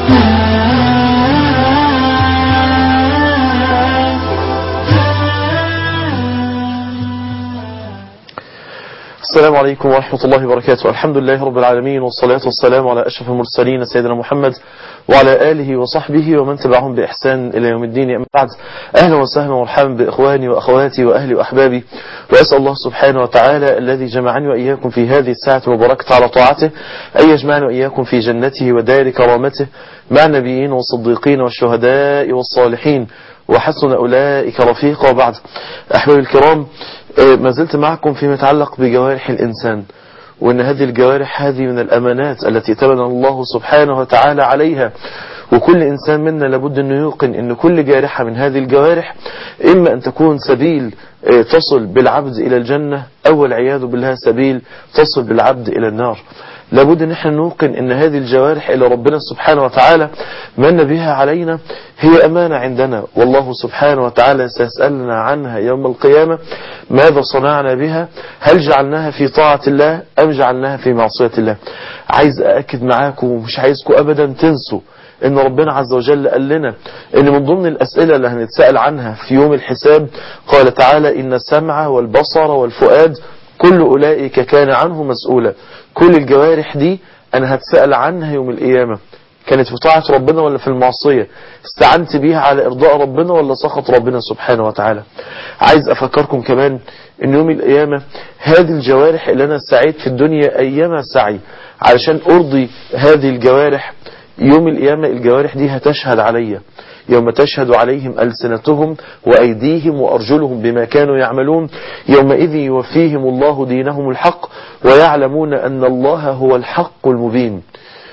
السلام عليكم ورحمة الله وبركاته الحمد لله رب العالمين والصلاة والسلام على أشرف المرسلين سيدنا محمد وعلى آله وصحبه ومن تبعهم بإحسان إلى يوم الدين أما بعد أهلا وسهلا ومرحبا بإخواني وأخواتي وأهلي وأحبابي وأسأل الله سبحانه وتعالى الذي جمعني وإياكم في هذه الساعة المباركة على طاعته أن يجمعنا وإياكم في جنته ودار كرامته مع النبيين والصديقين والشهداء والصالحين وحسن أولئك رفيقا وبعد أحبابي الكرام ما زلت معكم فيما يتعلق بجوارح الإنسان وأن هذه الجوارح هذه من الأمانات التي تمنى الله سبحانه وتعالى عليها وكل إنسان منا لابد أنه يوقن أن كل جارحة من هذه الجوارح إما أن تكون سبيل تصل بالعبد إلى الجنة أو العياذ بالله سبيل تصل بالعبد إلى النار لابد ان احنا نوقن ان هذه الجوارح الى ربنا سبحانه وتعالى من بها علينا هي امانة عندنا والله سبحانه وتعالى سيسألنا عنها يوم القيامة ماذا صنعنا بها هل جعلناها في طاعة الله ام جعلناها في معصية الله عايز اأكد معاكم ومش عايزكم ابدا تنسوا ان ربنا عز وجل قال لنا ان من ضمن الاسئلة اللي هنتسأل عنها في يوم الحساب قال تعالى ان السمع والبصر والفؤاد كل أولئك كان عنه مسؤولا كل الجوارح دي أنا هتسأل عنها يوم القيامة كانت في طاعة ربنا ولا في المعصية استعنت بيها على إرضاء ربنا ولا سخط ربنا سبحانه وتعالى عايز أفكركم كمان ان يوم القيامة هذه الجوارح اللي أنا سعيت في الدنيا أيام سعي علشان أرضي هذه الجوارح يوم القيامة الجوارح دي هتشهد عليا يوم تشهد عليهم ألسنتهم وأيديهم وأرجلهم بما كانوا يعملون يومئذ يوفيهم الله دينهم الحق ويعلمون أن الله هو الحق المبين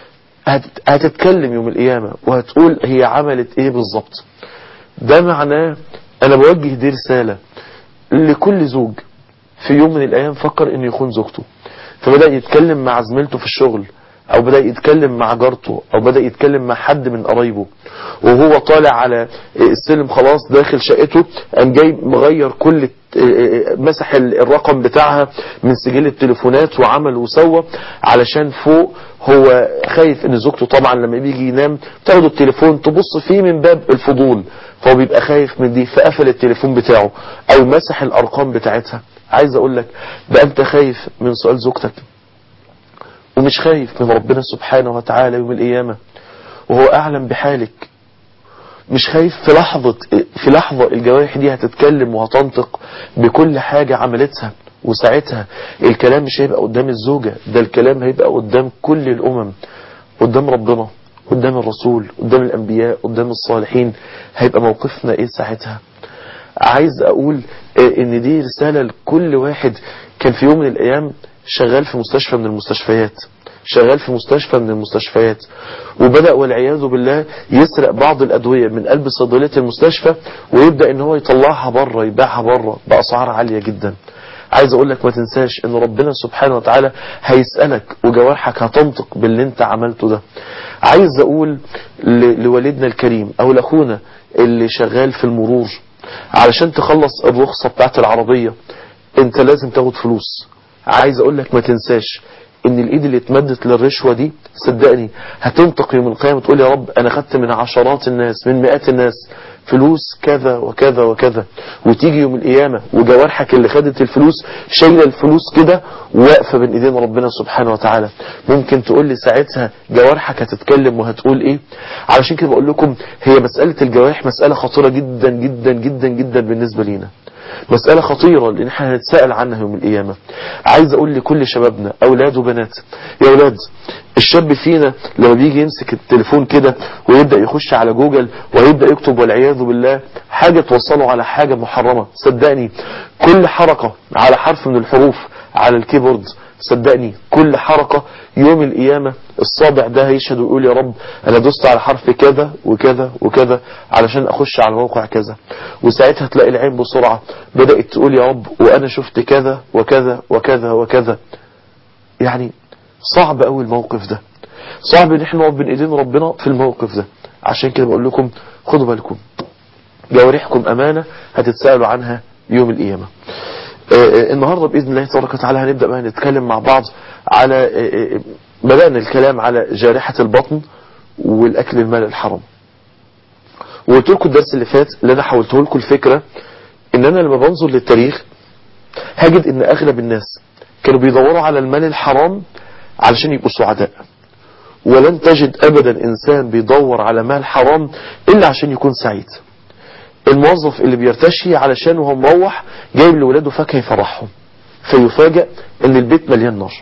هتتكلم يوم القيامة وهتقول هي عملت ايه بالظبط ده معناه انا بوجه دي رسالة لكل زوج في يوم من الايام فكر انه يخون زوجته فبدأ يتكلم مع زميلته في الشغل او بدأ يتكلم مع جارته او بدأ يتكلم مع حد من قرايبه وهو طالع على السلم خلاص داخل شقته قام جاي مغير كل مسح الرقم بتاعها من سجل التليفونات وعمل وسوى علشان فوق هو خايف ان زوجته طبعا لما بيجي ينام تاخد التليفون تبص فيه من باب الفضول فهو بيبقى خايف من دي فقفل التليفون بتاعه او مسح الارقام بتاعتها عايز اقول لك بقى انت خايف من سؤال زوجتك ومش خايف من ربنا سبحانه وتعالى يوم القيامة وهو أعلم بحالك مش خايف في لحظة في لحظة الجوارح دي هتتكلم وهتنطق بكل حاجة عملتها وساعتها الكلام مش هيبقى قدام الزوجة ده الكلام هيبقى قدام كل الأمم قدام ربنا قدام الرسول قدام الأنبياء قدام الصالحين هيبقى موقفنا إيه ساعتها عايز أقول إن دي رسالة لكل واحد كان في يوم من الأيام شغال في مستشفى من المستشفيات شغال في مستشفى من المستشفيات وبدأ والعياذ بالله يسرق بعض الأدوية من قلب صيدلية المستشفى ويبدأ ان هو يطلعها بره يبيعها بره بأسعار عالية جدا عايز اقول لك ما تنساش ان ربنا سبحانه وتعالى هيسألك وجوارحك هتنطق باللي انت عملته ده عايز اقول لوالدنا الكريم او لاخونا اللي شغال في المرور علشان تخلص الرخصة بتاعت العربية انت لازم تاخد فلوس عايز اقول لك ما تنساش ان الايد اللي اتمدت للرشوة دي صدقني هتنطق يوم القيامة تقول يا رب انا خدت من عشرات الناس من مئات الناس فلوس كذا وكذا وكذا وتيجي يوم القيامة وجوارحك اللي خدت الفلوس شايلة الفلوس كده واقفة بين ايدين ربنا سبحانه وتعالى ممكن تقول لي ساعتها جوارحك هتتكلم وهتقول ايه علشان كده بقول لكم هي مسألة الجوارح مسألة خطيرة جدا جدا جدا جدا بالنسبة لينا مسألة خطيرة لان احنا هنتسأل عنها يوم القيامة عايز اقول لكل شبابنا اولاد وبنات يا اولاد الشاب فينا لما بيجي يمسك التليفون كده ويبدأ يخش على جوجل ويبدأ يكتب والعياذ بالله حاجة توصله على حاجة محرمة صدقني كل حركة على حرف من الحروف على الكيبورد صدقني كل حركة يوم القيامة الصابع ده هيشهد ويقول يا رب انا دوست على حرف كذا وكذا وكذا علشان اخش على موقع كذا وساعتها تلاقي العين بسرعة بدأت تقول يا رب وانا شفت كذا وكذا وكذا وكذا يعني صعب قوي الموقف ده صعب ان احنا نقف بين ايدين ربنا في الموقف ده عشان كده بقول لكم خدوا بالكم جوارحكم امانة هتتسألوا عنها يوم القيامة النهاردة بإذن الله تبارك وتعالى هنبدأ بقى نتكلم مع بعض على بدأنا الكلام على جارحة البطن والاكل المال الحرام وقلت لكم الدرس اللي فات اللي انا حاولته لكم الفكرة ان انا لما بنظر للتاريخ هجد ان اغلب الناس كانوا بيدوروا على المال الحرام علشان يبقوا سعداء ولن تجد ابدا انسان بيدور على مال حرام الا عشان يكون سعيد الموظف اللي بيرتشي علشان وهو مروح جايب لولاده فاكهه يفرحهم فيفاجئ ان البيت مليان نار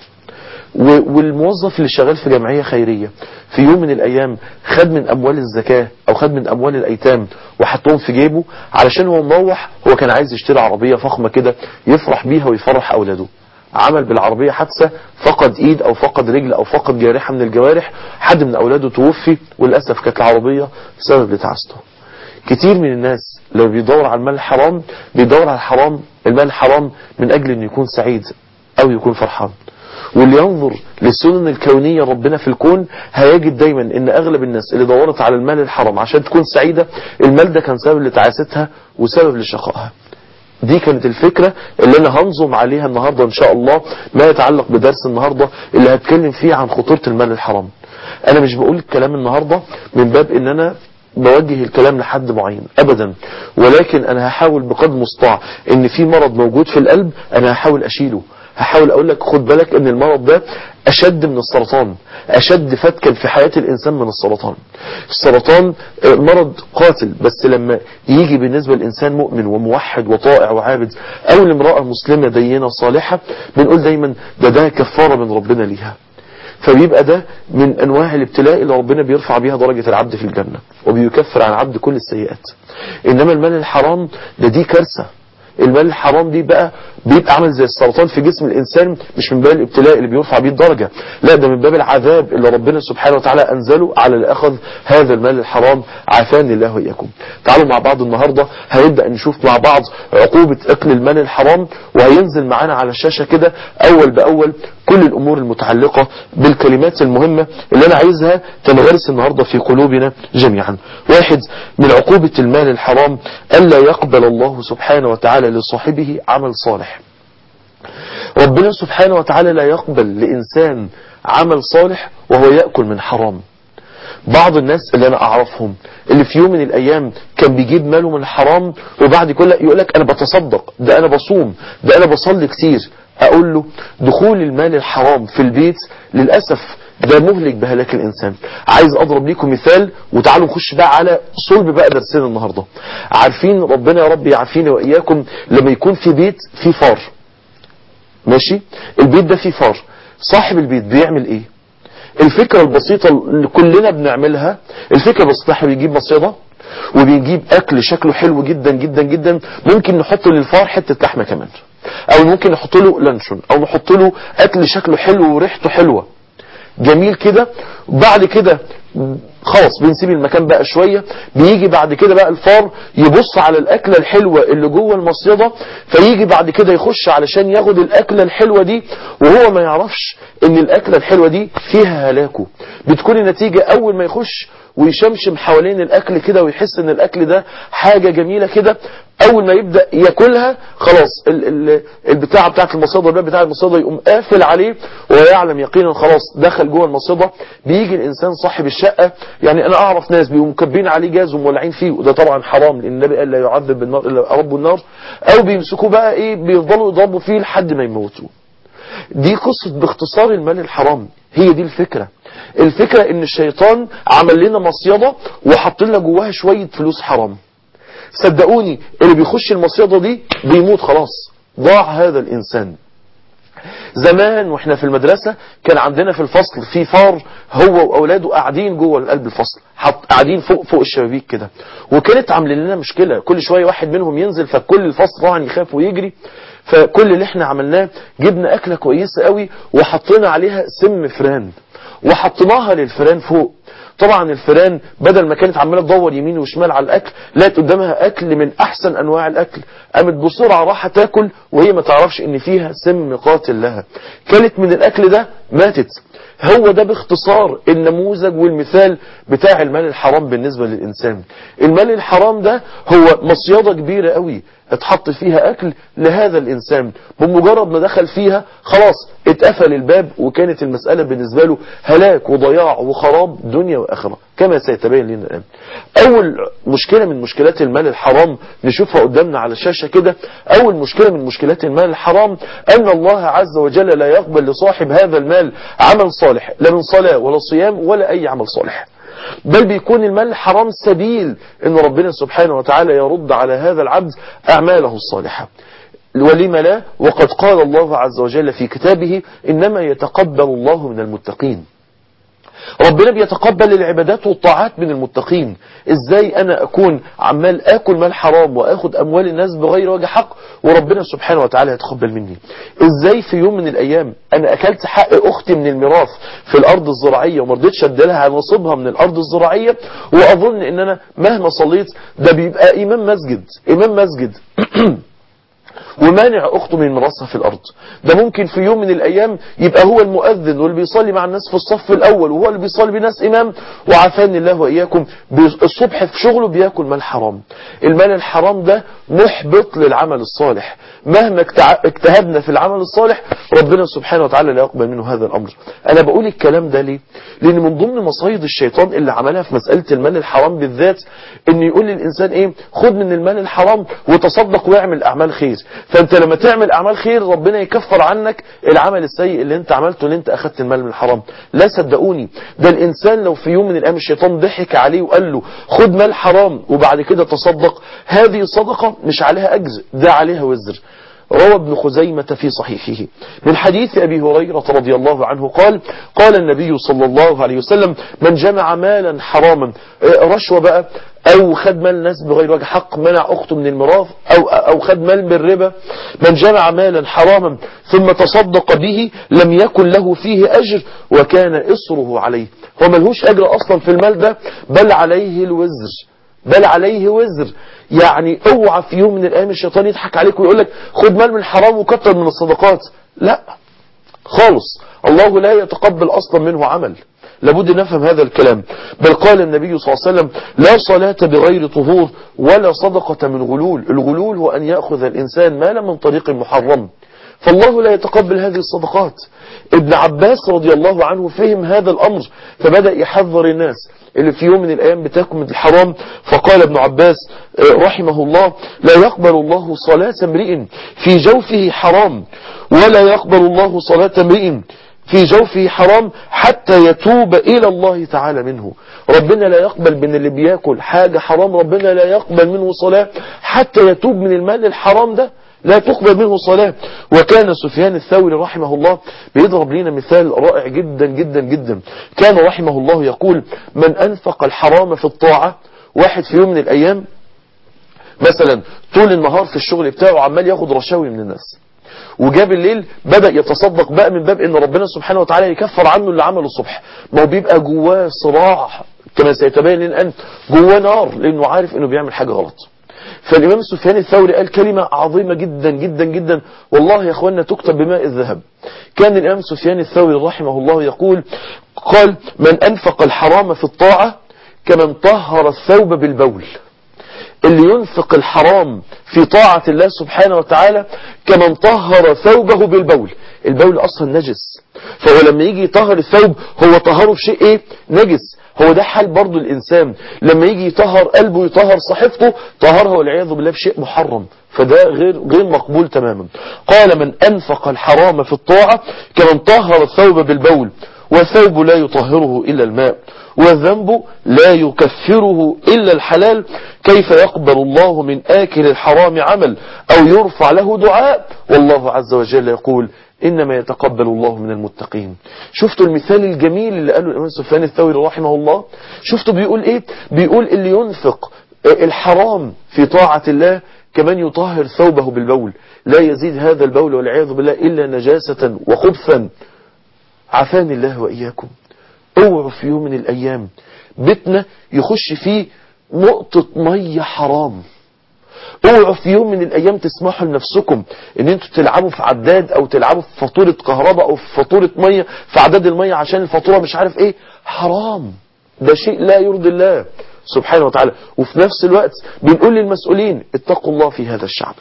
والموظف اللي شغال في جمعية خيرية في يوم من الأيام خد من أموال الزكاة أو خد من أموال الأيتام وحطهم في جيبه علشان هو مروح هو كان عايز يشتري عربية فخمة كده يفرح بيها ويفرح أولاده عمل بالعربية حادثة فقد ايد او فقد رجل او فقد جارحة من الجوارح حد من اولاده توفي وللأسف كانت العربية سبب لتعاسته كتير من الناس لو بيدور على المال الحرام بيدور على الحرام المال الحرام من اجل انه يكون سعيد او يكون فرحان واللي ينظر للسنن الكونية ربنا في الكون هيجد دايما ان اغلب الناس اللي دورت على المال الحرام عشان تكون سعيدة المال ده كان سبب لتعاستها وسبب لشقائها دي كانت الفكرة اللي انا هنظم عليها النهاردة ان شاء الله ما يتعلق بدرس النهاردة اللي هتكلم فيه عن خطورة المال الحرام انا مش بقول الكلام النهاردة من باب ان انا بوجه الكلام لحد معين ابدا ولكن انا هحاول بقدر المستطاع ان في مرض موجود في القلب انا هحاول اشيله هحاول اقول لك خد بالك ان المرض ده اشد من السرطان اشد فتكا في حياة الانسان من السرطان السرطان مرض قاتل بس لما يجي بالنسبة للانسان مؤمن وموحد وطائع وعابد او لامرأة مسلمة دينة صالحة بنقول دايما ده ده كفارة من ربنا ليها فبيبقى ده من انواع الابتلاء اللي ربنا بيرفع بيها درجة العبد في الجنة وبيكفر عن العبد كل السيئات انما المال الحرام ده دي كارثة المال الحرام دي بقى بيبقى عامل زي السرطان في جسم الإنسان مش من باب الابتلاء اللي بيرفع بيه الدرجة لا ده من باب العذاب اللي ربنا سبحانه وتعالى أنزله على اللي أخذ هذا المال الحرام عافاني الله وإياكم تعالوا مع بعض النهاردة هنبدأ نشوف مع بعض عقوبة أكل المال الحرام وهينزل معانا على الشاشة كده أول بأول كل الأمور المتعلقة بالكلمات المهمة اللي أنا عايزها تنغرس النهاردة في قلوبنا جميعا واحد من عقوبة المال الحرام ألا يقبل الله سبحانه وتعالى لصاحبه عمل صالح ربنا سبحانه وتعالى لا يقبل لإنسان عمل صالح وهو يأكل من حرام بعض الناس اللي انا اعرفهم اللي في يوم من الايام كان بيجيب ماله من الحرام وبعد كل يقول لك انا بتصدق ده انا بصوم ده انا بصلي كتير اقول له دخول المال الحرام في البيت للأسف ده مهلك بهلاك الإنسان عايز أضرب لكم مثال وتعالوا نخش بقى على صلب بقى درسنا النهاردة عارفين ربنا يا رب يعافينا وإياكم لما يكون في بيت فيه فار ماشي البيت ده فيه فار صاحب البيت بيعمل ايه الفكرة البسيطة اللي كلنا بنعملها الفكرة البسيطة احنا بنجيب مصيدة وبنجيب اكل شكله حلو جدا جدا جدا ممكن نحط للفار حتة لحمة كمان او ممكن نحط له لانشون او نحط له اكل شكله حلو وريحته حلوة جميل كده بعد كده خلاص بنسيب المكان بقى شوية بيجي بعد كده بقى الفار يبص على الأكلة الحلوة اللي جوه المصيدة فيجي بعد كده يخش علشان ياخد الأكلة الحلوة دي وهو ما يعرفش ان الأكلة الحلوة دي فيها هلاكه بتكون النتيجة أول ما يخش ويشمشم حوالين الأكل كده ويحس ان الأكل ده حاجة جميلة كده أول ما يبدأ ياكلها خلاص ال ال البتاعة بتاعت المصيدة الباب بتاع المصيدة يقوم قافل عليه ويعلم يقينا خلاص دخل جوه المصيدة بيجي الإنسان صاحب الشقة يعني أنا أعرف ناس بيقوموا مكبين عليه جاز ومولعين فيه وده طبعا حرام لأن النبي قال لا يعذب بالنار إلا رب النار أو بيمسكوه بقى إيه بيفضلوا يضربوا فيه لحد ما يموتوه دي قصة باختصار المال الحرام هي دي الفكرة الفكرة ان الشيطان عمل لنا مصيدة وحط لنا جواها شوية فلوس حرام صدقوني اللي بيخش المصيدة دي بيموت خلاص ضاع هذا الإنسان زمان واحنا في المدرسة كان عندنا في الفصل في فار هو وأولاده قاعدين جوه قلب الفصل حط قاعدين فوق فوق الشبابيك كده وكانت عاملين لنا مشكلة كل شوية واحد منهم ينزل فكل الفصل طبعا يخاف ويجري فكل اللي احنا عملناه جبنا أكلة كويسة قوي وحطينا عليها سم فران وحطيناها للفران فوق طبعا الفيران بدل ما كانت عماله تدور يمين وشمال على الاكل لقت قدامها اكل من احسن انواع الاكل قامت بسرعه راحه تاكل وهي ما تعرفش ان فيها سم قاتل لها كلت من الاكل ده ماتت هو ده باختصار النموذج والمثال بتاع المال الحرام بالنسبة للإنسان المال الحرام ده هو مصيادة كبيرة قوي اتحط فيها أكل لهذا الإنسان بمجرد ما دخل فيها خلاص اتقفل الباب وكانت المسألة بالنسبة له هلاك وضياع وخراب دنيا وآخرة كما سيتبين لنا الآن أول مشكلة من مشكلات المال الحرام نشوفها قدامنا على الشاشة كده أول مشكلة من مشكلات المال الحرام أن الله عز وجل لا يقبل لصاحب هذا المال عمل صالح لا من صلاة ولا صيام ولا أي عمل صالح بل بيكون المال الحرام سبيل أن ربنا سبحانه وتعالى يرد على هذا العبد أعماله الصالحة ولم لا وقد قال الله عز وجل في كتابه إنما يتقبل الله من المتقين ربنا بيتقبل العبادات والطاعات من المتقين ازاي انا اكون عمال اكل مال حرام واخد اموال الناس بغير وجه حق وربنا سبحانه وتعالى يتقبل مني ازاي في يوم من الايام انا اكلت حق اختي من الميراث في الارض الزراعيه وما رضيتش اديلها على نصيبها من الارض الزراعيه واظن ان انا مهما صليت ده بيبقى امام مسجد امام مسجد ومانع أخته من مراسها في الأرض ده ممكن في يوم من الأيام يبقى هو المؤذن واللي بيصلي مع الناس في الصف الأول وهو اللي بيصلي بناس إمام وعافاني الله وإياكم الصبح في شغله بياكل مال حرام المال الحرام ده محبط للعمل الصالح مهما اجتهدنا في العمل الصالح ربنا سبحانه وتعالى لا يقبل منه هذا الأمر أنا بقول الكلام ده ليه لأن من ضمن مصايد الشيطان اللي عملها في مسألة المال الحرام بالذات إن يقول للإنسان إيه خد من المال الحرام وتصدق واعمل أعمال خير فانت لما تعمل اعمال خير ربنا يكفر عنك العمل السيء اللي انت عملته اللي انت اخدت المال من الحرام لا صدقوني ده الانسان لو في يوم من الايام الشيطان ضحك عليه وقال له خد مال حرام وبعد كده تصدق هذه صدقة مش عليها اجر ده عليها وزر روى ابن خزيمة في صحيحه من حديث أبي هريرة رضي الله عنه قال قال النبي صلى الله عليه وسلم من جمع مالا حراما رشوة بقى أو خد مال الناس بغير وجه حق منع أخته من الميراث أو, أو خد مال بالربا من جمع مالا حراما ثم تصدق به لم يكن له فيه أجر وكان إصره عليه هو ملهوش أجر أصلا في المال ده بل عليه الوزر بل عليه وزر يعني اوعى في يوم من الايام الشيطان يضحك عليك ويقول لك خد مال من الحرام وكتر من الصدقات لا خالص الله لا يتقبل اصلا منه عمل لابد نفهم هذا الكلام بل قال النبي صلى الله عليه وسلم لا صلاة بغير طهور ولا صدقة من غلول الغلول هو أن يأخذ الإنسان مالا من طريق محرم فالله لا يتقبل هذه الصدقات ابن عباس رضي الله عنه فهم هذا الأمر فبدأ يحذر الناس اللي في يوم من الأيام بتاكل من الحرام فقال ابن عباس رحمه الله لا يقبل الله صلاة امرئ في جوفه حرام ولا يقبل الله صلاة امرئ في جوفه حرام حتى يتوب إلى الله تعالى منه ربنا لا يقبل من اللي بياكل حاجة حرام ربنا لا يقبل منه صلاة حتى يتوب من المال الحرام ده لا تقبل منه صلاة وكان سفيان الثوري رحمه الله بيضرب لنا مثال رائع جدا جدا جدا كان رحمه الله يقول من أنفق الحرام في الطاعة واحد في يوم من الأيام مثلا طول النهار في الشغل بتاعه عمال ياخد رشاوي من الناس وجاب الليل بدأ يتصدق بقى من باب ان ربنا سبحانه وتعالى يكفر عنه اللي عمله الصبح ما هو بيبقى جواه صراع كما سيتبين لنا الآن جواه نار لأنه عارف انه بيعمل حاجة غلط فالإمام سفيان الثوري قال كلمة عظيمة جدا جدا جدا والله يا أخوانا تكتب بماء الذهب كان الإمام سفيان الثوري رحمه الله يقول قال من أنفق الحرام في الطاعة كمن طهر الثوب بالبول اللي ينفق الحرام في طاعة الله سبحانه وتعالى كمن طهر ثوبه بالبول البول أصلا نجس فهو لما يجي يطهر الثوب هو طهره بشيء ايه نجس هو ده حال برضو الإنسان لما يجي يطهر قلبه يطهر صحيفته طهرها والعياذ بالله بشيء محرم فده غير غير مقبول تماما قال من أنفق الحرام في الطاعة كمن طهر الثوب بالبول والثوب لا يطهره إلا الماء والذنب لا يكفره إلا الحلال كيف يقبل الله من آكل الحرام عمل أو يرفع له دعاء والله عز وجل يقول إنما يتقبل الله من المتقين شفتوا المثال الجميل اللي قاله الإمام سفيان الثوري رحمه الله شفتوا بيقول إيه بيقول اللي ينفق الحرام في طاعة الله كمان يطهر ثوبه بالبول لا يزيد هذا البول والعياذ بالله إلا نجاسة وخبثا عافاني الله وإياكم اوعوا في يوم من الأيام بيتنا يخش فيه نقطة مية حرام اوعوا في يوم من الايام تسمحوا لنفسكم ان انتوا تلعبوا في عداد او تلعبوا في فاتورة كهرباء او في فاتورة مية في عداد المية عشان الفاتورة مش عارف ايه حرام ده شيء لا يرضي الله سبحانه وتعالى وفي نفس الوقت بنقول للمسؤولين اتقوا الله في هذا الشعب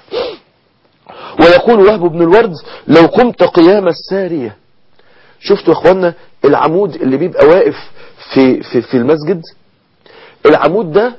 ويقول وهب بن الورد لو قمت قيام السارية شفتوا يا اخوانا العمود اللي بيبقى واقف في, في, في المسجد العمود ده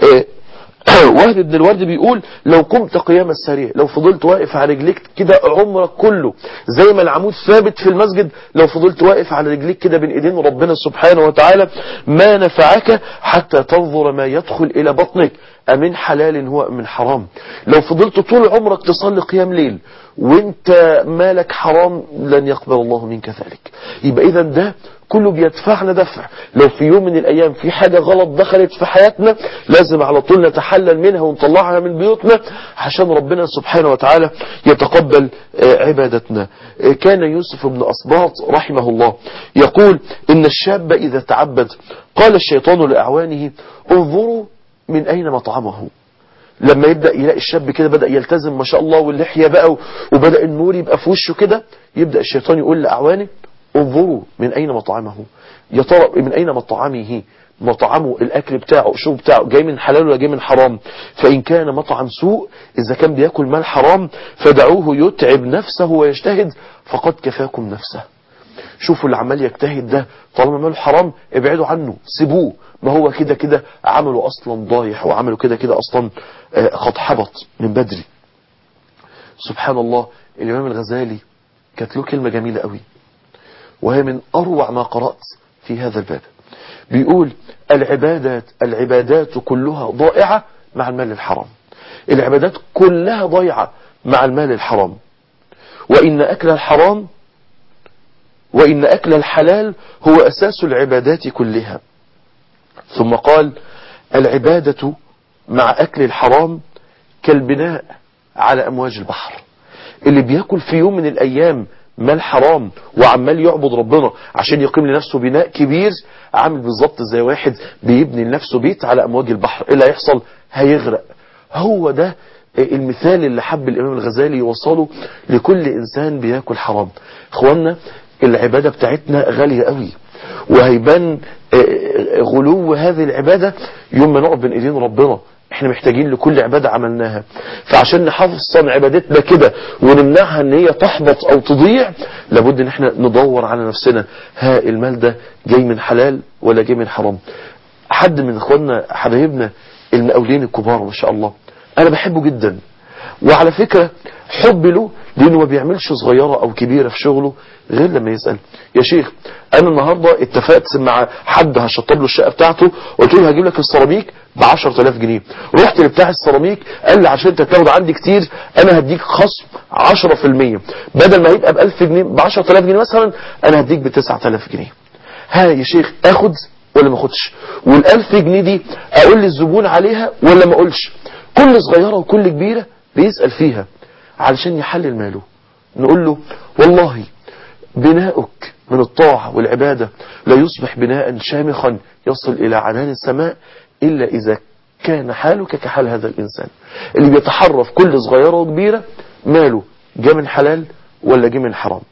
وهب بن الورد بيقول لو قمت قيام السريع لو فضلت واقف على رجليك كده عمرك كله زي ما العمود ثابت في المسجد لو فضلت واقف على رجليك كده بين ايدين ربنا سبحانه وتعالى ما نفعك حتى تنظر ما يدخل الى بطنك أمن حلال هو من حرام لو فضلت طول عمرك تصلي قيام ليل وانت مالك حرام لن يقبل الله منك ذلك يبقى اذا ده كله بيدفعنا دفع لو في يوم من الايام في حاجة غلط دخلت في حياتنا لازم على طول نتحلل منها ونطلعها من بيوتنا عشان ربنا سبحانه وتعالى يتقبل عبادتنا كان يوسف بن أصباط رحمه الله يقول إن الشاب إذا تعبد قال الشيطان لأعوانه انظروا من أين مطعمه لما يبدأ يلاقي الشاب كده بدأ يلتزم ما شاء الله واللحية بقى وبدأ النور يبقى في وشه كده يبدأ الشيطان يقول لأعوانه انظروا من أين مطعمه يا ترى من أين مطعمه مطعمه الأكل بتاعه شو بتاعه جاي من حلال ولا جاي من حرام فإن كان مطعم سوء إذا كان بياكل مال حرام فدعوه يتعب نفسه ويجتهد فقد كفاكم نفسه شوفوا اللي عمال يجتهد ده طالما ماله حرام ابعدوا عنه سيبوه ما هو كده كده عمله اصلا ضايح وعمله كده كده اصلا قد حبط من بدري سبحان الله الامام الغزالي كانت له كلمة جميلة قوي وهي من اروع ما قرأت في هذا الباب بيقول العبادات العبادات كلها ضائعة مع المال الحرام العبادات كلها ضايعة مع المال الحرام وإن أكل الحرام وإن أكل الحلال هو أساس العبادات كلها ثم قال العبادة مع أكل الحرام كالبناء على أمواج البحر اللي بياكل في يوم من الأيام مال حرام وعمال يعبد ربنا عشان يقيم لنفسه بناء كبير عامل بالظبط زي واحد بيبني لنفسه بيت على أمواج البحر إيه اللي هيحصل هيغرق هو ده المثال اللي حب الإمام الغزالي يوصله لكل إنسان بياكل حرام اخوانا العبادة بتاعتنا غالية قوي وهيبان غلو هذه العبادة يوم ما نقف بين ايدين ربنا احنا محتاجين لكل عبادة عملناها فعشان نحفظ عبادتنا كده ونمنعها ان هي تحبط او تضيع لابد ان احنا ندور على نفسنا ها المال ده جاي من حلال ولا جاي من حرام حد من اخواننا حبايبنا المقاولين الكبار ما شاء الله انا بحبه جدا وعلى فكرة حب له لانه ما بيعملش صغيرة او كبيرة في شغله غير لما يسأل يا شيخ انا النهاردة اتفقت مع حد هشطب له الشقة بتاعته قلت له هجيب لك السيراميك ب 10000 جنيه رحت لبتاع السيراميك قال لي عشان انت تاخد عندي كتير انا هديك خصم 10% بدل ما يبقى ب 1000 جنيه ب 10000 جنيه مثلا انا هديك ب 9000 جنيه ها يا شيخ اخد ولا ما اخدش وال1000 جنيه دي اقول للزبون عليها ولا ما اقولش كل صغيرة وكل كبيرة بيسأل فيها علشان يحلل ماله نقول له والله بناؤك من الطاعة والعبادة لا يصبح بناء شامخا يصل إلى عنان السماء إلا إذا كان حالك كحال هذا الإنسان اللي بيتحرف كل صغيرة وكبيرة ماله جاء من حلال ولا جاء من حرام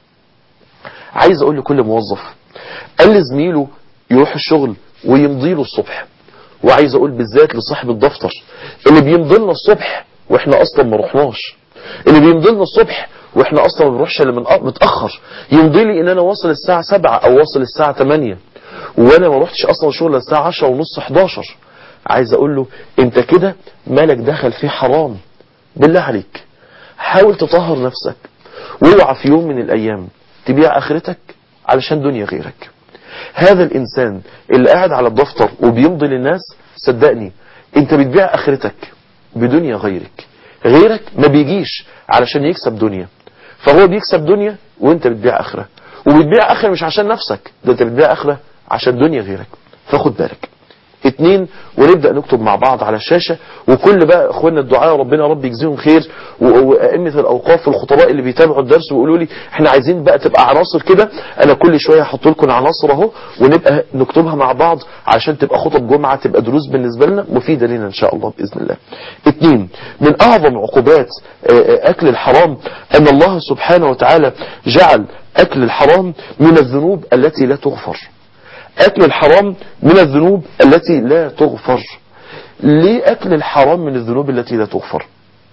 عايز أقول لكل موظف قال لي زميله يروح الشغل ويمضي له الصبح وعايز أقول بالذات لصاحب الدفتر اللي بيمضي لنا الصبح واحنا أصلا ما رحناش اللي بيمضي لنا الصبح واحنا اصلا ما بنروحش الا من متاخر يمضي لي ان انا واصل الساعه 7 او واصل الساعه 8 وانا ما روحتش اصلا شغل الساعه 10 ونص 11 عايز اقول له انت كده مالك دخل فيه حرام بالله عليك حاول تطهر نفسك واوعى في يوم من الايام تبيع اخرتك علشان دنيا غيرك هذا الانسان اللي قاعد على الدفتر وبيمضي للناس صدقني انت بتبيع اخرتك بدنيا غيرك غيرك ما بيجيش علشان يكسب دنيا فهو بيكسب دنيا وانت بتبيع اخرة وبتبيع اخرة مش عشان نفسك ده انت بتبيع اخرة عشان دنيا غيرك فخد بالك اتنين ونبدأ نكتب مع بعض على الشاشة وكل بقى اخواننا الدعاء ربنا رب يجزيهم خير وائمة الاوقاف والخطباء اللي بيتابعوا الدرس ويقولوا لي احنا عايزين بقى تبقى عناصر كده انا كل شوية هحط لكم عناصر اهو ونبقى نكتبها مع بعض عشان تبقى خطب جمعة تبقى دروس بالنسبة لنا مفيدة لنا ان شاء الله باذن الله اتنين من اعظم عقوبات اكل الحرام ان الله سبحانه وتعالى جعل اكل الحرام من الذنوب التي لا تغفر أكل الحرام من الذنوب التي لا تغفر ليه أكل الحرام من الذنوب التي لا تغفر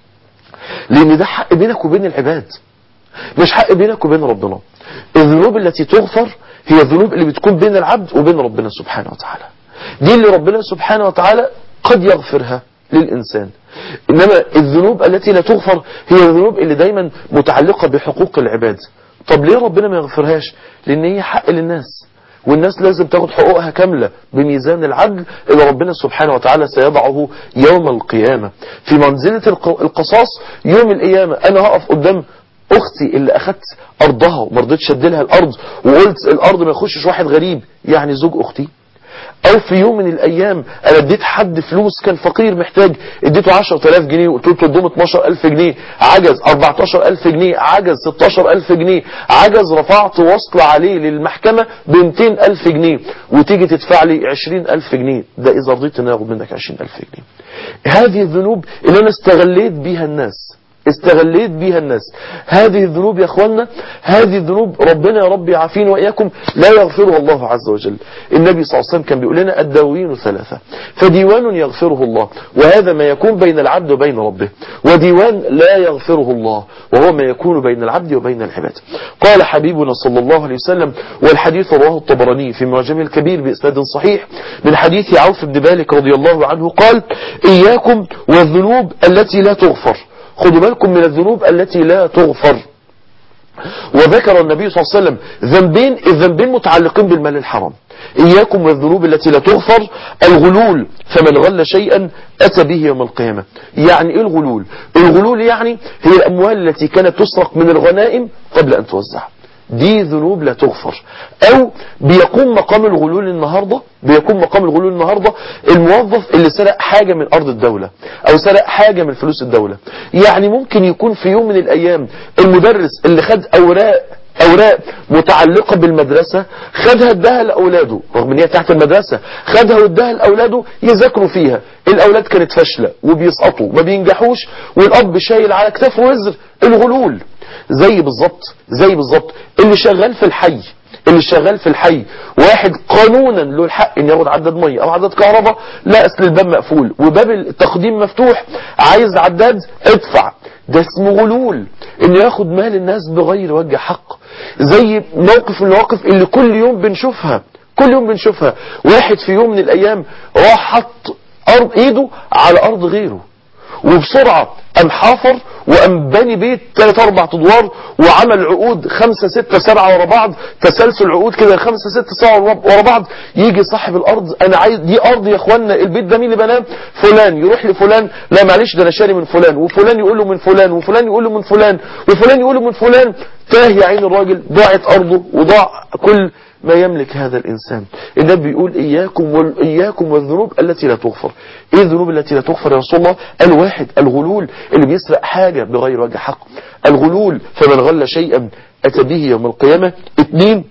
لأن ده حق بينك وبين العباد مش حق بينك وبين ربنا الذنوب التي تغفر هي الذنوب اللي بتكون بين العبد وبين ربنا سبحانه وتعالى دي اللي ربنا سبحانه وتعالى قد يغفرها للإنسان إنما الذنوب التي لا تغفر هي الذنوب اللي دايما متعلقة بحقوق العباد طب ليه ربنا ما يغفرهاش لأن هي حق للناس والناس لازم تاخد حقوقها كاملة بميزان العدل اللي ربنا سبحانه وتعالى سيضعه يوم القيامة في منزلة القصاص يوم القيامة أنا هقف قدام أختي اللي أخدت أرضها وما رضيتش أديلها الأرض وقلت الأرض ما يخشش واحد غريب يعني زوج أختي او في يوم من الايام انا اديت حد فلوس كان فقير محتاج اديته 10000 جنيه وقلت له تضم 12000 جنيه عجز 14000 جنيه عجز 16000 جنيه عجز رفعت وصل عليه للمحكمة ب 200000 جنيه وتيجي تدفع لي 20000 جنيه ده اذا رضيت ان اخد منك 20000 جنيه هذه الذنوب اللي انا استغليت بيها الناس استغليت بيها الناس هذه الذنوب يا اخوانا هذه الذنوب ربنا يا رب يعافينا واياكم لا يغفرها الله عز وجل النبي صلى الله عليه وسلم كان بيقول لنا الدواوين ثلاثة فديوان يغفره الله وهذا ما يكون بين العبد وبين ربه وديوان لا يغفره الله وهو ما يكون بين العبد وبين العباد قال حبيبنا صلى الله عليه وسلم والحديث رواه الطبراني في معجم الكبير بإسناد صحيح من حديث عوف بن مالك رضي الله عنه قال إياكم والذنوب التي لا تغفر خدوا بالكم من الذنوب التي لا تغفر وذكر النبي صلى الله عليه وسلم ذنبين الذنبين متعلقين بالمال الحرام إياكم والذنوب التي لا تغفر الغلول فمن غل شيئا أتى به يوم القيامة يعني إيه الغلول الغلول يعني هي الأموال التي كانت تسرق من الغنائم قبل أن توزع دي ذنوب لا تغفر او بيقوم مقام الغلول النهاردة بيقوم مقام الغلول النهاردة الموظف اللي سرق حاجة من ارض الدولة او سرق حاجة من فلوس الدولة يعني ممكن يكون في يوم من الايام المدرس اللي خد اوراق اوراق متعلقة بالمدرسة خدها اداها لاولاده رغم ان هي تحت المدرسة خدها واداها لاولاده يذاكروا فيها الاولاد كانت فاشلة وبيسقطوا ما بينجحوش والاب شايل على كتافه وزر الغلول زي بالظبط زي بالظبط اللي شغال في الحي اللي شغال في الحي واحد قانونا له الحق ان ياخد عداد ميه او عداد كهرباء لا اصل الباب مقفول وباب التقديم مفتوح عايز عداد ادفع ده اسمه غلول انه ياخد مال الناس بغير وجه حق زي موقف من المواقف اللي كل يوم بنشوفها كل يوم بنشوفها واحد في يوم من الايام راح حط ارض ايده على ارض غيره وبسرعة قام حافر وقام باني بيت ثلاث اربع ادوار وعمل عقود خمسة ستة سبعة ورا بعض تسلسل عقود كده خمسة ستة سبعة ورا بعض يجي صاحب الارض انا عايز دي ارض يا اخوانا البيت ده مين اللي بناه فلان يروح لفلان لا معلش ده انا شاري من فلان وفلان يقول له من فلان وفلان يقول له من فلان وفلان يقول له من فلان تاه يا عين الراجل ضاعت ارضه وضاع كل ما يملك هذا الإنسان النبي بيقول إياكم, وال... إياكم والذنوب التي لا تغفر إيه الذنوب التي لا تغفر يا رسول الله الواحد الغلول اللي بيسرق حاجة بغير وجه حق الغلول فمن غل شيئا أتى به يوم القيامة اثنين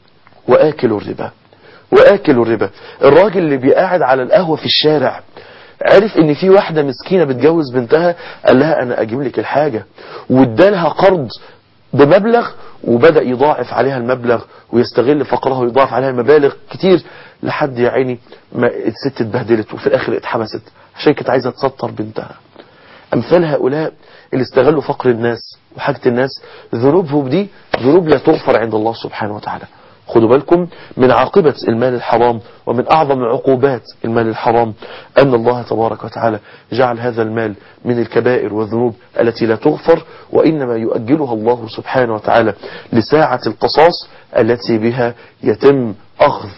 وآكل الربا وآكل الربا الراجل اللي بيقعد على القهوة في الشارع عرف ان في واحدة مسكينة بتجوز بنتها قال لها انا اجيب لك الحاجة وادالها قرض بمبلغ وبدأ يضاعف عليها المبلغ ويستغل فقرها ويضاعف عليها المبالغ كتير لحد يا عيني ما الست اتبهدلت وفي الاخر اتحبست عشان كانت عايزة تسطر بنتها امثال هؤلاء اللي استغلوا فقر الناس وحاجة الناس ذنوبهم دي ذنوب لا تغفر عند الله سبحانه وتعالى خدوا بالكم من عاقبة المال الحرام ومن أعظم عقوبات المال الحرام أن الله تبارك وتعالى جعل هذا المال من الكبائر والذنوب التي لا تغفر وإنما يؤجلها الله سبحانه وتعالى لساعة القصاص التي بها يتم أخذ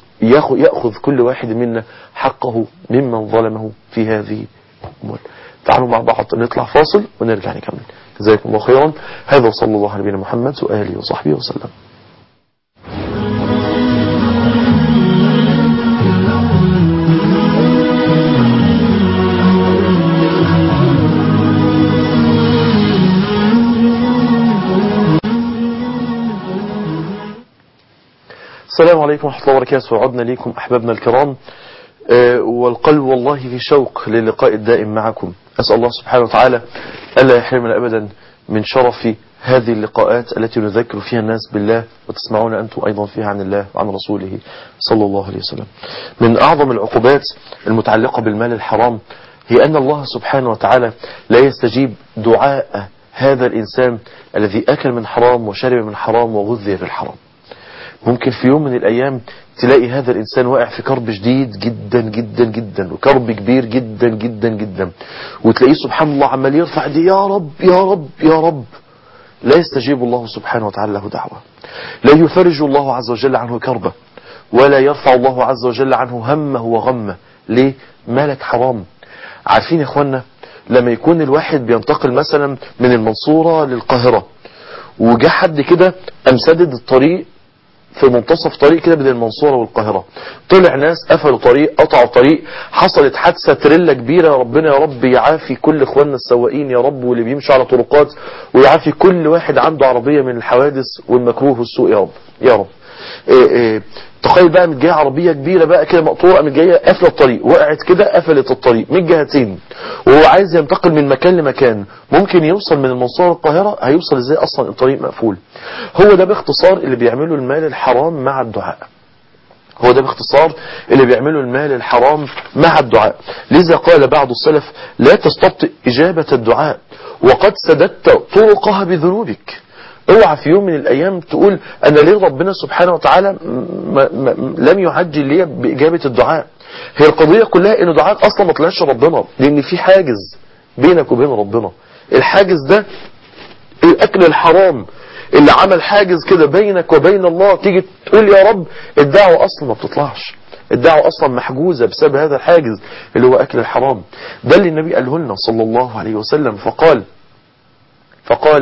يأخذ كل واحد منا حقه ممن ظلمه في هذه الأموال تعالوا مع بعض نطلع فاصل ونرجع نكمل جزاكم الله خيرا هذا وصلى الله على نبينا محمد وآله وصحبه وسلم السلام عليكم ورحمة الله وبركاته وعدنا ليكم أحبابنا الكرام أه والقلب والله في شوق للقاء الدائم معكم أسأل الله سبحانه وتعالى ألا يحرمنا أبدا من شرف هذه اللقاءات التي نذكر فيها الناس بالله وتسمعون أنتم أيضا فيها عن الله وعن رسوله صلى الله عليه وسلم من أعظم العقوبات المتعلقة بالمال الحرام هي أن الله سبحانه وتعالى لا يستجيب دعاء هذا الإنسان الذي أكل من حرام وشرب من حرام وغذي بالحرام ممكن في يوم من الأيام تلاقي هذا الإنسان واقع في كرب شديد جدا جدا جدا وكرب كبير جدا جدا جدا وتلاقيه سبحان الله عمال يرفع دي يا رب يا رب يا رب لا يستجيب الله سبحانه وتعالى له دعوة لا يفرج الله عز وجل عنه كربة ولا يرفع الله عز وجل عنه همه وغمه ليه مالك حرام عارفين يا اخوانا لما يكون الواحد بينتقل مثلا من المنصورة للقاهرة وجا حد كده امسدد الطريق في منتصف طريق كده بين المنصورة والقاهرة طلع ناس قفلوا طريق قطعوا طريق حصلت حادثة تريلا كبيرة ربنا يا رب يعافي كل اخواننا السواقين يا رب واللي بيمشوا على طرقات ويعافي كل واحد عنده عربية من الحوادث والمكروه والسوء يا رب يا رب إيه إيه تخيل بقى من جايه عربيه كبيره بقى كده مقطوره من جايه قافله الطريق وقعت كده قفلت الطريق من الجهتين وهو عايز ينتقل من مكان لمكان ممكن يوصل من المنصوره للقاهره هيوصل ازاي اصلا الطريق مقفول هو ده باختصار اللي بيعمله المال الحرام مع الدعاء هو ده باختصار اللي بيعمله المال الحرام مع الدعاء لذا قال بعض السلف لا تستبطئ إجابة الدعاء وقد سددت طرقها بذنوبك اوعى في يوم من الايام تقول انا ليه ربنا سبحانه وتعالى ما ما لم يعجل لي باجابه الدعاء هي القضيه كلها ان دعائك اصلا ما طلعش ربنا لان في حاجز بينك وبين ربنا الحاجز ده الاكل الحرام اللي عمل حاجز كده بينك وبين الله تيجي تقول يا رب الدعوه اصلا ما بتطلعش الدعوة أصلا محجوزة بسبب هذا الحاجز اللي هو أكل الحرام ده اللي النبي قاله لنا صلى الله عليه وسلم فقال فقال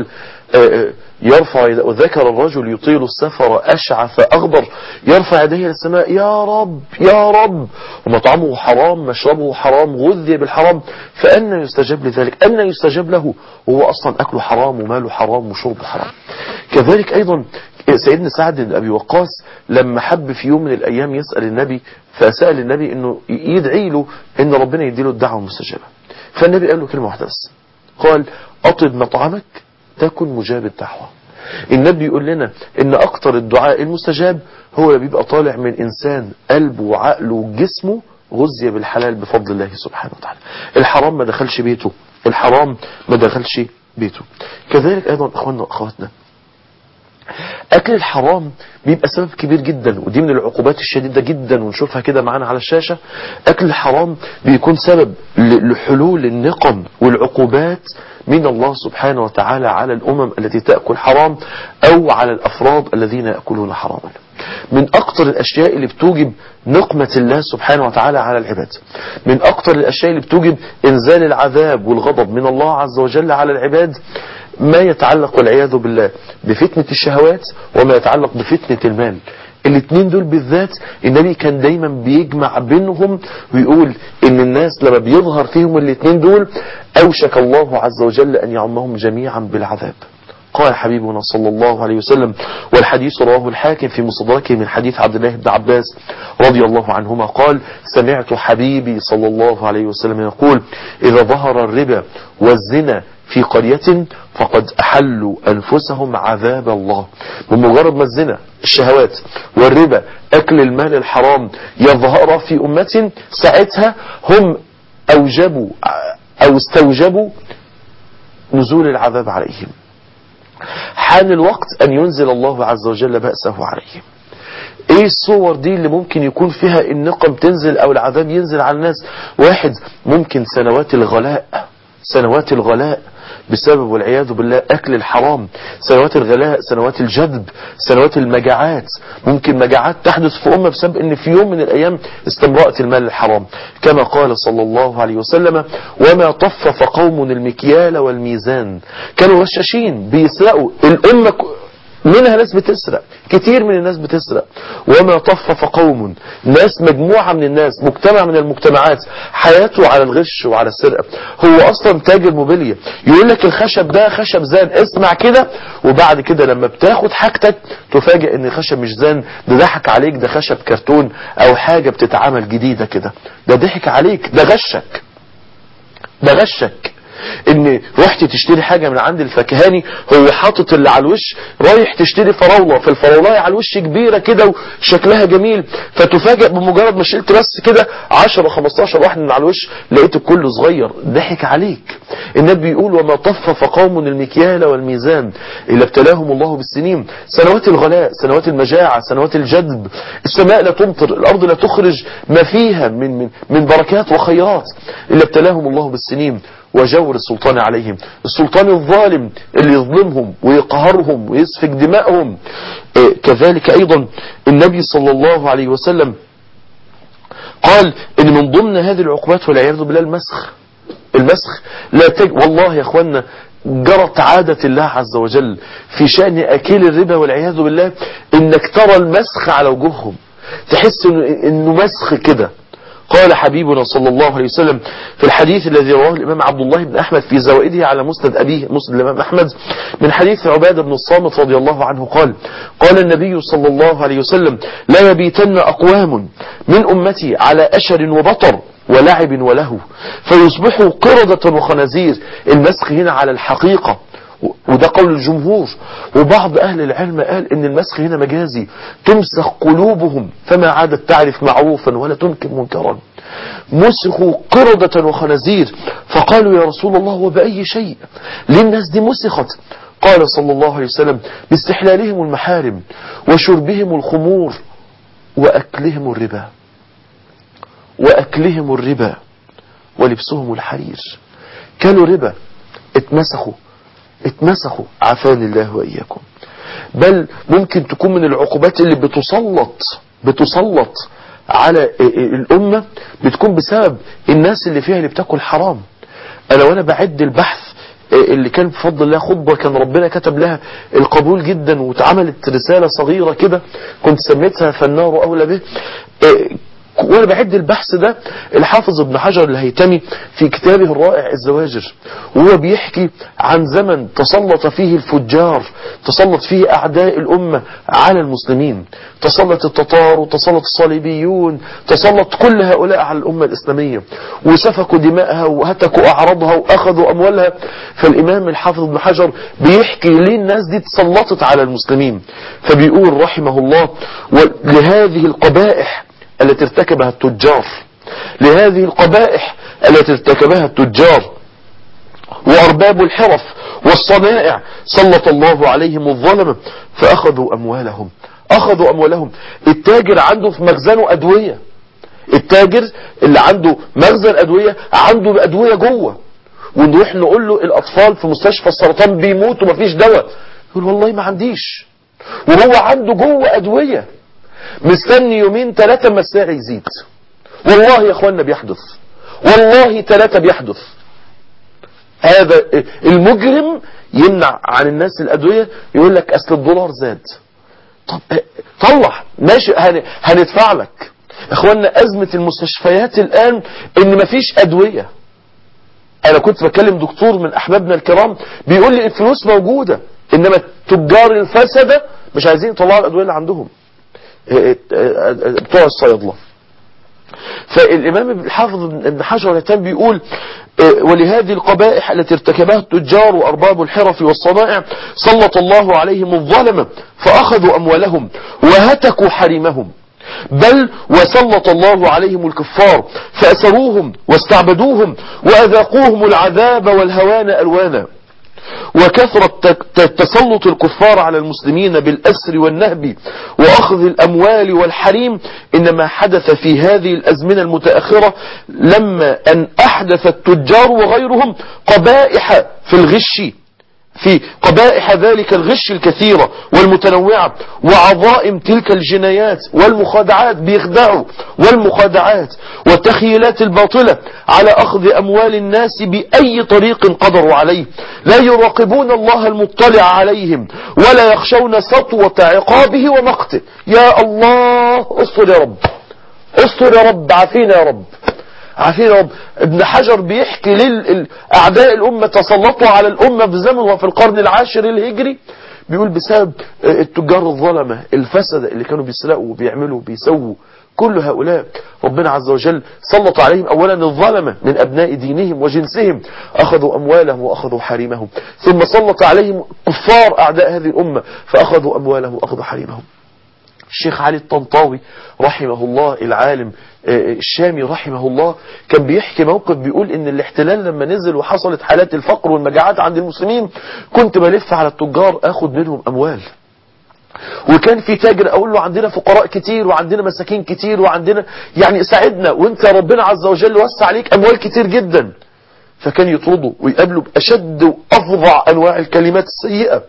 يرفع وذكر الرجل يطيل السفر أشعث أغبر يرفع يديه إلى السماء يا رب يا رب ومطعمه حرام مشربه حرام غذي بالحرام فأنا يستجاب لذلك أنا يستجاب له وهو أصلا أكله حرام وماله حرام وشربه حرام كذلك أيضا سيدنا سعد بن أبي وقاص لما حب في يوم من الأيام يسأل النبي فسأل النبي أنه يدعي له أن ربنا يديله الدعوة المستجابة فالنبي قال له كلمة واحدة بس قال أطب مطعمك تكن مجاب الدعوة النبي يقول لنا ان اكتر الدعاء المستجاب هو اللي بيبقى طالع من انسان قلبه وعقله وجسمه غذي بالحلال بفضل الله سبحانه وتعالى الحرام ما دخلش بيته الحرام ما دخلش بيته كذلك ايضا اخواننا واخواتنا اكل الحرام بيبقى سبب كبير جدا ودي من العقوبات الشديدة جدا ونشوفها كده معانا على الشاشة اكل الحرام بيكون سبب لحلول النقم والعقوبات من الله سبحانه وتعالى على الامم التي تأكل حرام او على الافراد الذين يأكلون حراما من اكتر الاشياء اللي بتوجب نقمة الله سبحانه وتعالى على العباد من اكتر الاشياء اللي بتوجب انزال العذاب والغضب من الله عز وجل على العباد ما يتعلق والعياذ بالله بفتنة الشهوات وما يتعلق بفتنة المال الاثنين دول بالذات النبي كان دايما بيجمع بينهم ويقول ان الناس لما بيظهر فيهم الاثنين دول اوشك الله عز وجل ان يعمهم جميعا بالعذاب قال حبيبنا صلى الله عليه وسلم والحديث رواه الحاكم في مصدركه من حديث عبد الله بن عباس رضي الله عنهما قال سمعت حبيبي صلى الله عليه وسلم يقول إذا ظهر الربا والزنا في قرية فقد أحلوا أنفسهم عذاب الله بمجرد ما الزنا الشهوات والربا أكل المال الحرام يظهر في أمة ساعتها هم أوجبوا أو استوجبوا نزول العذاب عليهم حان الوقت أن ينزل الله عز وجل بأسه عليهم ايه الصور دي اللي ممكن يكون فيها النقم تنزل او العذاب ينزل على الناس واحد ممكن سنوات الغلاء سنوات الغلاء بسبب والعياذ بالله أكل الحرام سنوات الغلاء سنوات الجذب سنوات المجاعات ممكن مجاعات تحدث في أمة بسبب أن في يوم من الأيام استمرأت المال الحرام كما قال صلى الله عليه وسلم وما طفف قوم المكيال والميزان كانوا غشاشين بيسرقوا الأمة منها ناس بتسرق كتير من الناس بتسرق وما طفف قوم ناس مجموعة من الناس مجتمع من المجتمعات حياته على الغش وعلى السرقة هو اصلا تاجر موبيليا يقول لك الخشب ده خشب زان اسمع كده وبعد كده لما بتاخد حاجتك تفاجئ ان الخشب مش زان ده ضحك عليك ده خشب كرتون او حاجة بتتعمل جديدة كده ده ضحك عليك ده غشك ده غشك ان رحت تشتري حاجة من عند الفكهاني هو حاطط اللي على الوش رايح تشتري فراولة فالفراولة على الوش كبيرة كده وشكلها جميل فتفاجئ بمجرد ما شلت بس كده 10 15 واحد من على الوش لقيت الكل صغير ضحك عليك النبي بيقول وما طفف قوم المكيال والميزان إلا ابتلاهم الله بالسنين سنوات الغلاء سنوات المجاعة سنوات الجدب السماء لا تمطر الأرض لا تخرج ما فيها من, من, من بركات وخيرات إلا ابتلاهم الله بالسنين وجور السلطان عليهم السلطان الظالم اللي يظلمهم ويقهرهم ويسفك دماءهم إيه كذلك أيضا النبي صلى الله عليه وسلم قال ان من ضمن هذه العقوبات والعياذ بالله المسخ المسخ لا تج... والله يا اخوانا جرت عادة الله عز وجل في شأن أكيل الربا والعياذ بالله انك ترى المسخ على وجوههم تحس انه, إنه مسخ كده قال حبيبنا صلى الله عليه وسلم في الحديث الذي رواه الإمام عبد الله بن أحمد في زوائده على مسند أبيه مسند الإمام أحمد من حديث عبادة بن الصامت رضي الله عنه قال قال النبي صلى الله عليه وسلم لا يبيتن أقوام من أمتي على أشر وبطر ولعب وله فيصبحوا قردة وخنازير المسخ هنا على الحقيقة وده قول الجمهور وبعض أهل العلم قال إن المسخ هنا مجازي تمسخ قلوبهم فما عادت تعرف معروفا ولا تنكر منكرا مسخوا قردة وخنازير فقالوا يا رسول الله وبأي شيء ليه الناس دي مسخت قال صلى الله عليه وسلم باستحلالهم المحارم وشربهم الخمور وأكلهم الربا وأكلهم الربا ولبسهم الحرير كانوا ربا اتمسخوا اتمسخوا عافاني الله وإياكم بل ممكن تكون من العقوبات اللي بتسلط بتسلط على الأمة بتكون بسبب الناس اللي فيها اللي بتاكل حرام أنا وأنا بعد البحث اللي كان بفضل الله خطبة كان ربنا كتب لها القبول جدا واتعملت رسالة صغيرة كده كنت سميتها فالنار أولى به وانا بعد البحث ده الحافظ ابن حجر الهيتمي في كتابه الرائع الزواجر وهو بيحكي عن زمن تسلط فيه الفجار تسلط فيه أعداء الأمة على المسلمين تسلط التتار وتسلط الصليبيون تسلط كل هؤلاء على الأمة الإسلامية وسفكوا دماءها وهتكوا أعراضها وأخذوا أموالها فالإمام الحافظ ابن حجر بيحكي ليه الناس دي تسلطت على المسلمين فبيقول رحمه الله لهذه القبائح التي ارتكبها التجار لهذه القبائح التي ارتكبها التجار وأرباب الحرف والصنائع سلط الله عليهم الظلمة فأخذوا أموالهم أخذوا أموالهم التاجر عنده في مخزنه أدوية التاجر اللي عنده مخزن أدوية عنده أدوية جوه ونروح نقول له الأطفال في مستشفى السرطان بيموتوا مفيش دواء يقول والله ما عنديش وهو عنده جوه أدوية مستني يومين ثلاثة ما السعر يزيد والله يا اخوانا بيحدث والله ثلاثة بيحدث هذا المجرم يمنع عن الناس الأدوية يقول لك أصل الدولار زاد طب طلع ماشي هندفع لك اخوانا أزمة المستشفيات الآن ان مفيش أدوية أنا كنت بكلم دكتور من أحبابنا الكرام بيقول لي الفلوس موجودة إنما التجار الفسدة مش عايزين يطلعوا الأدوية اللي عندهم بتوع الصيادلة فالإمام الحافظ ابن حجر الهتام بيقول ولهذه القبائح التي ارتكبها التجار وأرباب الحرف والصنائع سلط الله عليهم الظلمة فأخذوا أموالهم وهتكوا حريمهم بل وسلط الله عليهم الكفار فأسروهم واستعبدوهم وأذاقوهم العذاب والهوان ألوانا وكثرة تسلط الكفار على المسلمين بالأسر والنهب وأخذ الأموال والحريم إنما حدث في هذه الأزمنة المتأخرة لما أن أحدث التجار وغيرهم قبائح في الغش في قبائح ذلك الغش الكثيرة والمتنوعة وعظائم تلك الجنايات والمخادعات بيخدعوا والمخادعات والتخيلات الباطلة على أخذ أموال الناس بأي طريق قدروا عليه لا يراقبون الله المطلع عليهم ولا يخشون سطوة عقابه ومقته يا الله استر يا رب استر يا رب عافينا يا رب عارفين يا رب ابن حجر بيحكي لأعداء الأمة تسلطوا على الأمة في زمن وفي القرن العاشر الهجري بيقول بسبب التجار الظلمة الفسدة اللي كانوا بيسرقوا وبيعملوا وبيسووا كل هؤلاء ربنا عز وجل سلط عليهم أولا الظلمة من أبناء دينهم وجنسهم أخذوا أموالهم وأخذوا حريمهم ثم سلط عليهم كفار أعداء هذه الأمة فأخذوا أموالهم وأخذوا حريمهم الشيخ علي الطنطاوي رحمه الله العالم الشامي رحمه الله كان بيحكي موقف بيقول ان الاحتلال لما نزل وحصلت حالات الفقر والمجاعات عند المسلمين كنت بلف على التجار اخد منهم اموال وكان في تاجر اقول له عندنا فقراء كتير وعندنا مساكين كتير وعندنا يعني ساعدنا وانت ربنا عز وجل وسع عليك اموال كتير جدا فكان يطرده ويقابله باشد وافظع انواع الكلمات السيئه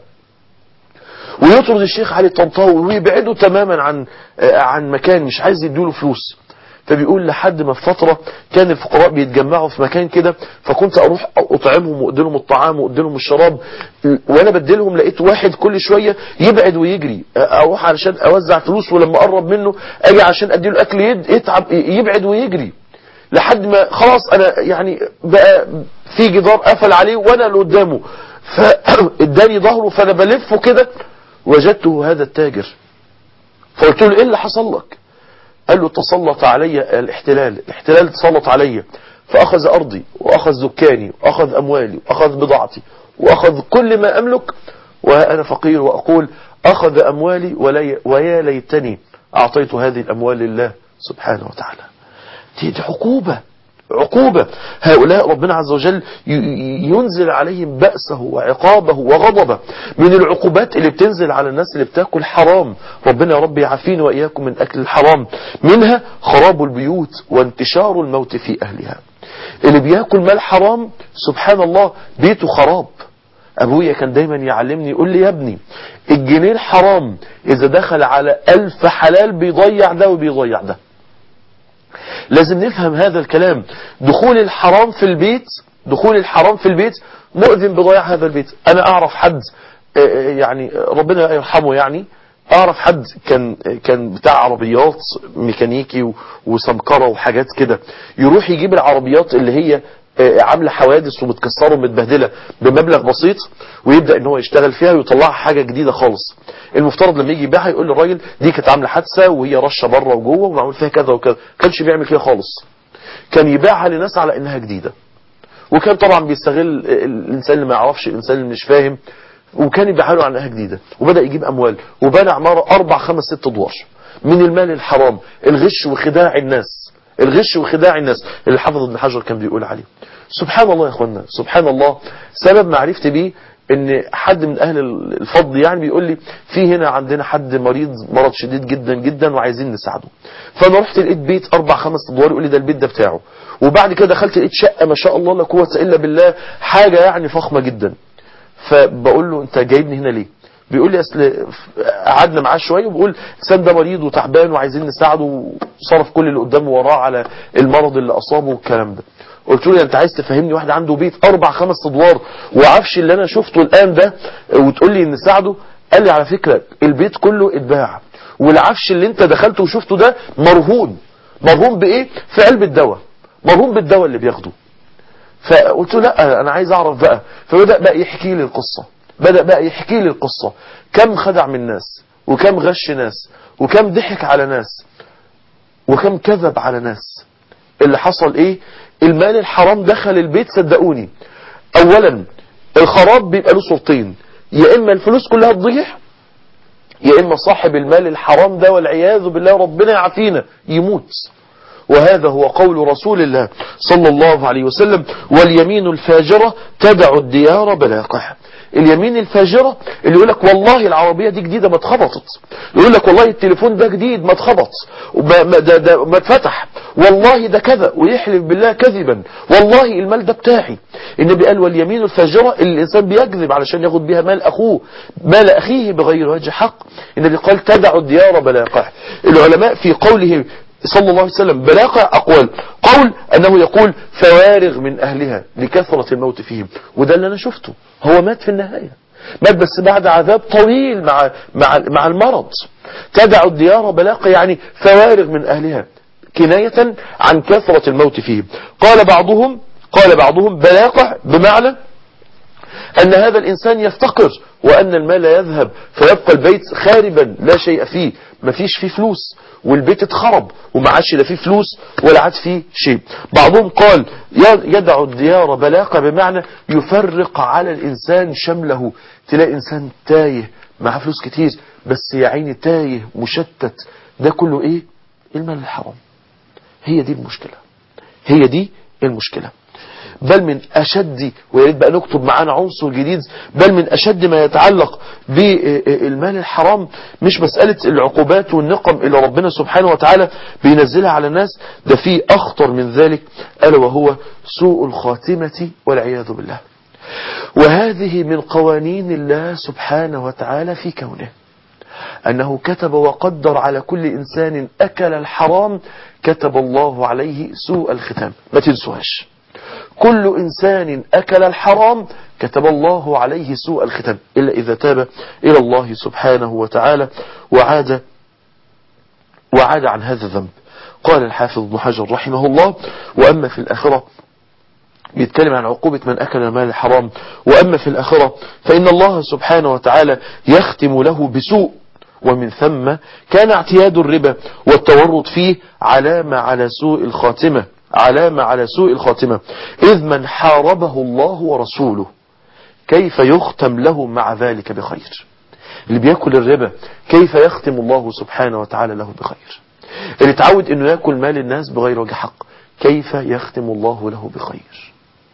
ويطرد الشيخ علي الطنطاوي ويبعده تماما عن عن مكان مش عايز يديله فلوس فبيقول لحد ما في فترة كان الفقراء بيتجمعوا في مكان كده فكنت اروح اطعمهم واديلهم الطعام واديلهم الشراب وانا بديلهم لقيت واحد كل شوية يبعد ويجري اروح علشان اوزع فلوس ولما اقرب منه اجي عشان اديله اكل يتعب يبعد ويجري لحد ما خلاص انا يعني بقى في جدار قفل عليه وانا اللي قدامه فاداني ظهره فانا بلفه كده وجدته هذا التاجر فقلت له ايه اللي حصل لك قال له تسلط علي الاحتلال الاحتلال تسلط علي فأخذ أرضي وأخذ دكاني وأخذ أموالي وأخذ بضاعتي وأخذ كل ما أملك وأنا فقير وأقول أخذ أموالي ولي ويا ليتني أعطيت هذه الأموال لله سبحانه وتعالى دي, دي عقوبة عقوبة هؤلاء ربنا عز وجل ينزل عليهم بأسه وعقابه وغضبه من العقوبات اللي بتنزل على الناس اللي بتاكل حرام ربنا يا رب يعافينا وإياكم من أكل الحرام منها خراب البيوت وانتشار الموت في أهلها اللي بياكل مال حرام سبحان الله بيته خراب أبويا كان دايما يعلمني يقول لي يا ابني الجنيه الحرام إذا دخل على ألف حلال بيضيع ده وبيضيع ده لازم نفهم هذا الكلام دخول الحرام في البيت دخول الحرام في البيت مؤذن بضياع هذا البيت انا اعرف حد يعني ربنا يرحمه يعني اعرف حد كان كان بتاع عربيات ميكانيكي وسمكرة وحاجات كده يروح يجيب العربيات اللي هي عامله حوادث ومتكسره ومتبهدله بمبلغ بسيط ويبدا ان هو يشتغل فيها ويطلعها حاجه جديده خالص المفترض لما يجي يبيعها يقول للراجل دي كانت عامله حادثه وهي رشه بره وجوه ومعمول فيها كذا وكذا كانش بيعمل كده خالص كان يبيعها لناس على انها جديده وكان طبعا بيستغل الانسان اللي ما يعرفش الانسان اللي مش فاهم وكان يبيعها له على انها جديده وبدا يجيب اموال وبنى عماره اربع خمس ست ادوار من المال الحرام الغش وخداع الناس الغش وخداع الناس اللي حافظ ابن حجر كان بيقول عليه سبحان الله يا اخوانا سبحان الله سبب معرفتي بيه ان حد من اهل الفضل يعني بيقول لي في هنا عندنا حد مريض مرض شديد جدا جدا وعايزين نساعده فانا رحت لقيت بيت اربع خمس ادوار يقول لي ده البيت ده بتاعه وبعد كده دخلت لقيت شقه ما شاء الله لا قوه الا بالله حاجه يعني فخمه جدا فبقول له انت جايبني هنا ليه بيقول لي اصل قعدنا معاه شويه وبيقول سام ده مريض وتعبان وعايزين نساعده وصرف كل اللي قدامه وراه على المرض اللي اصابه والكلام ده قلت له انت عايز تفهمني واحد عنده بيت اربع خمس ادوار وعفش اللي انا شفته الان ده وتقول لي نساعده قال لي على فكرة البيت كله اتباع والعفش اللي انت دخلته وشفته ده مرهون مرهون بايه في علبة دواء مرهون بالدواء اللي بياخده فقلت له لا انا عايز اعرف بقى فبدأ بقى يحكي لي القصة بدأ بقى يحكي لي القصة كم خدع من ناس وكم غش ناس وكم ضحك على ناس وكم كذب على ناس اللي حصل ايه المال الحرام دخل البيت صدقوني اولا الخراب بيبقى له صورتين يا اما الفلوس كلها تضيع يا اما صاحب المال الحرام ده والعياذ بالله ربنا يعافينا يموت وهذا هو قول رسول الله صلى الله عليه وسلم واليمين الفاجرة تدع الديار بلاقها اليمين الفاجرة اللي يقول لك والله العربية دي جديدة ما اتخبطت يقول لك والله التليفون ده جديد ما اتخبط وما ما ده ده ما اتفتح والله ده كذا ويحلف بالله كذبا والله المال ده بتاعي النبي قال واليمين الفاجرة اللي الإنسان بيكذب علشان ياخد بيها مال أخوه مال أخيه بغير وجه حق النبي قال تدع الديار بلاقها العلماء في قوله صلى الله عليه وسلم بلاغة أقوال قول أنه يقول فوارغ من أهلها لكثرة الموت فيهم وده اللي أنا شفته هو مات في النهاية مات بس بعد عذاب طويل مع, مع, مع المرض تدع الديار بلاقة يعني فوارغ من أهلها كناية عن كثرة الموت فيهم قال بعضهم قال بعضهم بلاقة بمعنى أن هذا الإنسان يفتقر وأن المال يذهب فيبقى البيت خاربا لا شيء فيه مفيش فيه فلوس والبيت اتخرب وما عادش لا فيه فلوس ولا عاد فيه شيء بعضهم قال يدع الديار بلاقة بمعنى يفرق على الإنسان شمله تلاقي إنسان تايه معاه فلوس كتير بس يا عيني تايه مشتت ده كله ايه المال الحرام هي دي المشكلة هي دي المشكلة بل من أشد ويريد بقى نكتب معانا عنصر جديد بل من أشد ما يتعلق بالمال الحرام مش مسألة العقوبات والنقم اللي ربنا سبحانه وتعالى بينزلها على الناس ده في أخطر من ذلك ألا وهو سوء الخاتمة والعياذ بالله وهذه من قوانين الله سبحانه وتعالى في كونه أنه كتب وقدر على كل إنسان أكل الحرام كتب الله عليه سوء الختام ما تنسوهاش كل إنسان أكل الحرام كتب الله عليه سوء الختام إلا إذا تاب إلى الله سبحانه وتعالى وعاد وعاد عن هذا الذنب قال الحافظ ابن حجر رحمه الله وأما في الآخرة بيتكلم عن عقوبة من أكل المال الحرام وأما في الآخرة فإن الله سبحانه وتعالى يختم له بسوء ومن ثم كان اعتياد الربا والتورط فيه علامة على سوء الخاتمة علامة على سوء الخاتمة إذ من حاربه الله ورسوله كيف يختم له مع ذلك بخير اللي بيأكل الربا كيف يختم الله سبحانه وتعالى له بخير اللي تعود انه يأكل مال الناس بغير وجه حق كيف يختم الله له بخير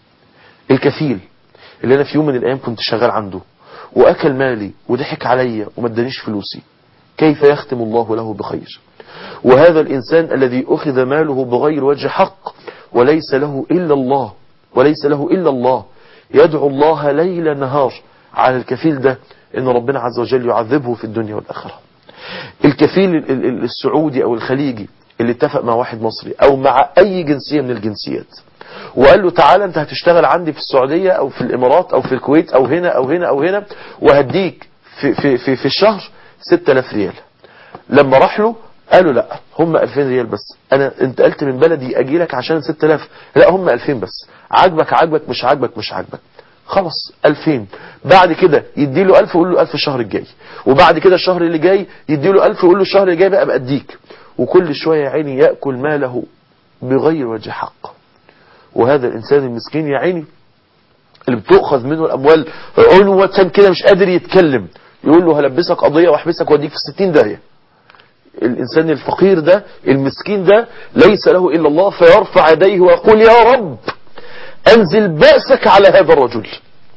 الكفيل اللي انا في يوم من الايام كنت شغال عنده واكل مالي وضحك عليا وما ادانيش فلوسي كيف يختم الله له بخير وهذا الإنسان الذي أخذ ماله بغير وجه حق وليس له إلا الله وليس له إلا الله يدعو الله ليل نهار على الكفيل ده إن ربنا عز وجل يعذبه في الدنيا والآخرة الكفيل السعودي أو الخليجي اللي اتفق مع واحد مصري أو مع أي جنسية من الجنسيات وقال له تعالى انت هتشتغل عندي في السعودية أو في الإمارات أو في الكويت أو هنا أو هنا أو هنا وهديك في, في, في, في الشهر 6000 ريال لما راح له قالوا لا هم 2000 ريال بس انا انتقلت من بلدي اجي لك عشان 6000 لا هم 2000 بس عاجبك عاجبك مش عاجبك مش عاجبك خلاص 2000 بعد كده يدي له 1000 ويقول له 1000 الشهر الجاي وبعد كده الشهر اللي جاي يدي له 1000 ويقول له الشهر اللي جاي بقى بأديك وكل شوية يا عيني يأكل ماله بغير وجه حق وهذا الإنسان المسكين يا عيني اللي بتؤخذ منه الأموال عنوة كده مش قادر يتكلم يقول له هلبسك قضية واحبسك واديك في 60 داهية الإنسان الفقير ده المسكين ده ليس له إلا الله فيرفع يديه ويقول يا رب أنزل بأسك على هذا الرجل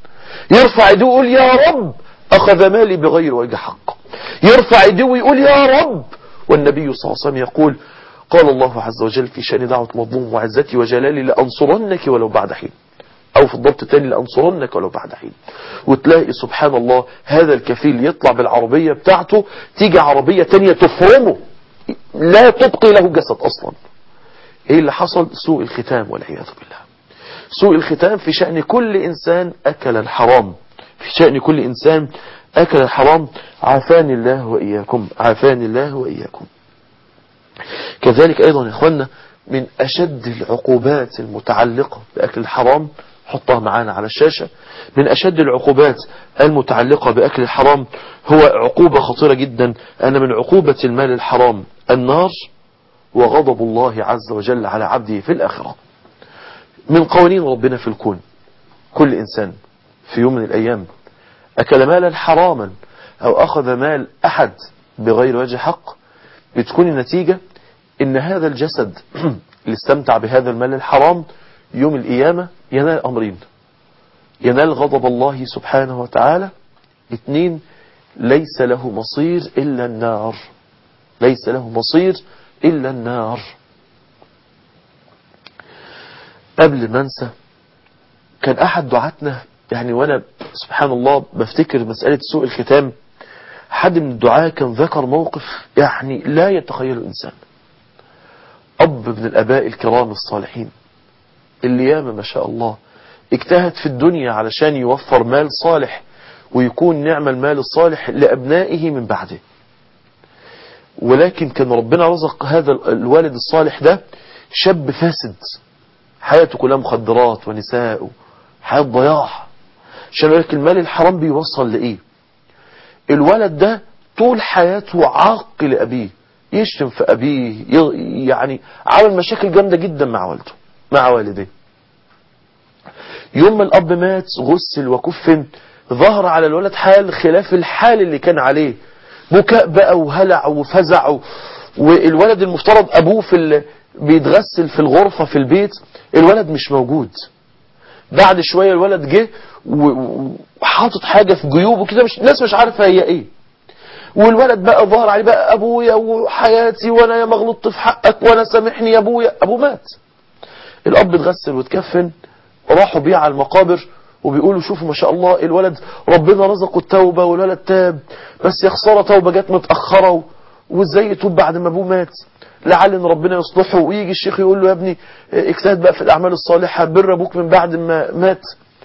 يرفع يديه ويقول يا رب أخذ مالي بغير وجه حق يرفع يديه ويقول يا رب والنبي صلى الله عليه وسلم يقول قال الله عز وجل في شأن دعوة مظلوم وعزتي وجلالي لأنصرنك ولو بعد حين أو في الضبط الثاني لأنصرنك ولو بعد حين وتلاقي سبحان الله هذا الكفيل يطلع بالعربية بتاعته تيجي عربية تانية تفرمه لا تبقي له جسد أصلا إيه اللي حصل سوء الختام والعياذ بالله سوء الختام في شأن كل إنسان أكل الحرام في شأن كل إنسان أكل الحرام عافاني الله وإياكم عافاني الله وإياكم كذلك أيضا يا إخوانا من أشد العقوبات المتعلقة بأكل الحرام حطها معانا على الشاشة من أشد العقوبات المتعلقة بأكل الحرام هو عقوبة خطيرة جدا أن من عقوبة المال الحرام النار وغضب الله عز وجل على عبده في الآخرة من قوانين ربنا في الكون كل إنسان في يوم من الأيام أكل مالا حراما أو أخذ مال أحد بغير وجه حق بتكون النتيجة إن هذا الجسد اللي استمتع بهذا المال الحرام يوم القيامة ينال أمرين ينال غضب الله سبحانه وتعالى اثنين ليس له مصير إلا النار ليس له مصير إلا النار قبل ما انسى كان أحد دعاتنا يعني وأنا سبحان الله بفتكر مسألة سوء الختام حد من الدعاة كان ذكر موقف يعني لا يتخيله إنسان أب من الأباء الكرام الصالحين اللي ياما ما شاء الله اجتهد في الدنيا علشان يوفر مال صالح ويكون نعم المال الصالح لأبنائه من بعده ولكن كان ربنا رزق هذا الوالد الصالح ده شاب فاسد حياته كلها مخدرات ونساء حياة ضياع عشان لك المال الحرام بيوصل لإيه الولد ده طول حياته عاق لأبيه يشتم في أبيه يعني عمل مشاكل جامدة جدا مع والده مع والديه يوم ما الأب مات غسل وكفن ظهر على الولد حال خلاف الحال اللي كان عليه بكاء بقى وهلع وفزع والولد المفترض أبوه في ال... بيتغسل في الغرفة في البيت الولد مش موجود بعد شوية الولد جه وحاطط حاجة في جيوبه كده مش الناس مش عارفة هي ايه والولد بقى ظهر عليه بقى ابويا وحياتي وانا يا مغلطت في حقك وانا سامحني يا ابويا ابوه مات الاب اتغسل واتكفن راحوا بيه على المقابر وبيقولوا شوفوا ما شاء الله الولد ربنا رزقه التوبة والولد تاب بس يا خساره توبة جت متأخرة وازاي يتوب بعد ما ابوه مات لعل ان ربنا يصلحه ويجي الشيخ يقول له يا ابني اجتهد بقى في الاعمال الصالحة بر ابوك من بعد ما مات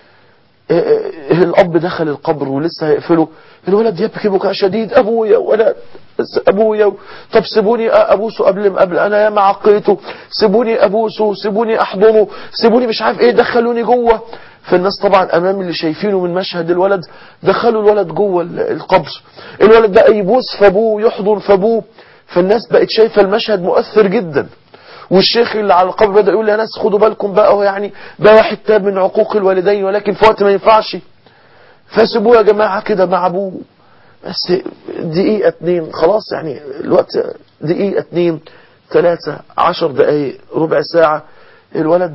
الاب دخل القبر ولسه هيقفله الولد يبكي بكاء شديد ابويا وانا ابويا طب سيبوني ابوسه قبل ما قبل انا يا ما عقيته سيبوني ابوسه سيبوني احضنه سيبوني مش عارف ايه دخلوني جوه فالناس طبعا امام اللي شايفينه من مشهد الولد دخلوا الولد جوه القبر الولد بقى يبوس فابوه يحضن فابوه فالناس بقت شايفه المشهد مؤثر جدا والشيخ اللي على القبر بدأ يقول يا ناس خدوا بالكم بقى هو يعني ده واحد تاب من عقوق الوالدين ولكن في وقت ما ينفعش فسيبوه يا جماعة كده مع ابوه بس دقيقة اتنين خلاص يعني الوقت دقيقة اتنين ثلاثة عشر دقايق ربع ساعة الولد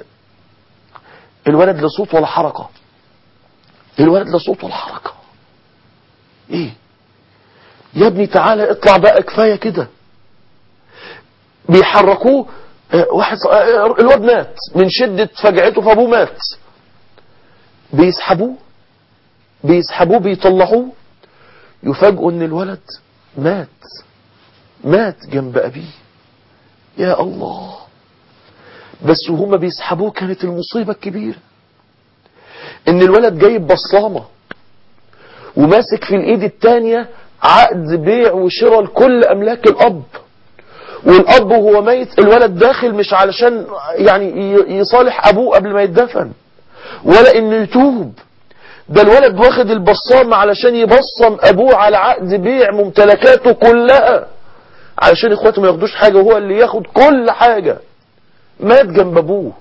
الولد لا صوت ولا حركة الولد لا صوت ولا حركة ايه يا ابني تعالى اطلع بقى كفاية كده بيحركوه واحد الواد مات من شدة فجعته فابوه مات بيسحبوه بيسحبوه بيطلعوه يفاجئوا ان الولد مات مات جنب ابيه يا الله بس وهما بيسحبوه كانت المصيبة الكبيرة ان الولد جايب بصامة وماسك في الايد التانية عقد بيع وشراء لكل املاك الاب والاب وهو ميت الولد داخل مش علشان يعني يصالح ابوه قبل ما يتدفن ولا انه يتوب ده الولد واخد البصام علشان يبصم ابوه على عقد بيع ممتلكاته كلها علشان اخواته ما ياخدوش حاجة وهو اللي ياخد كل حاجة مات جنب ابوه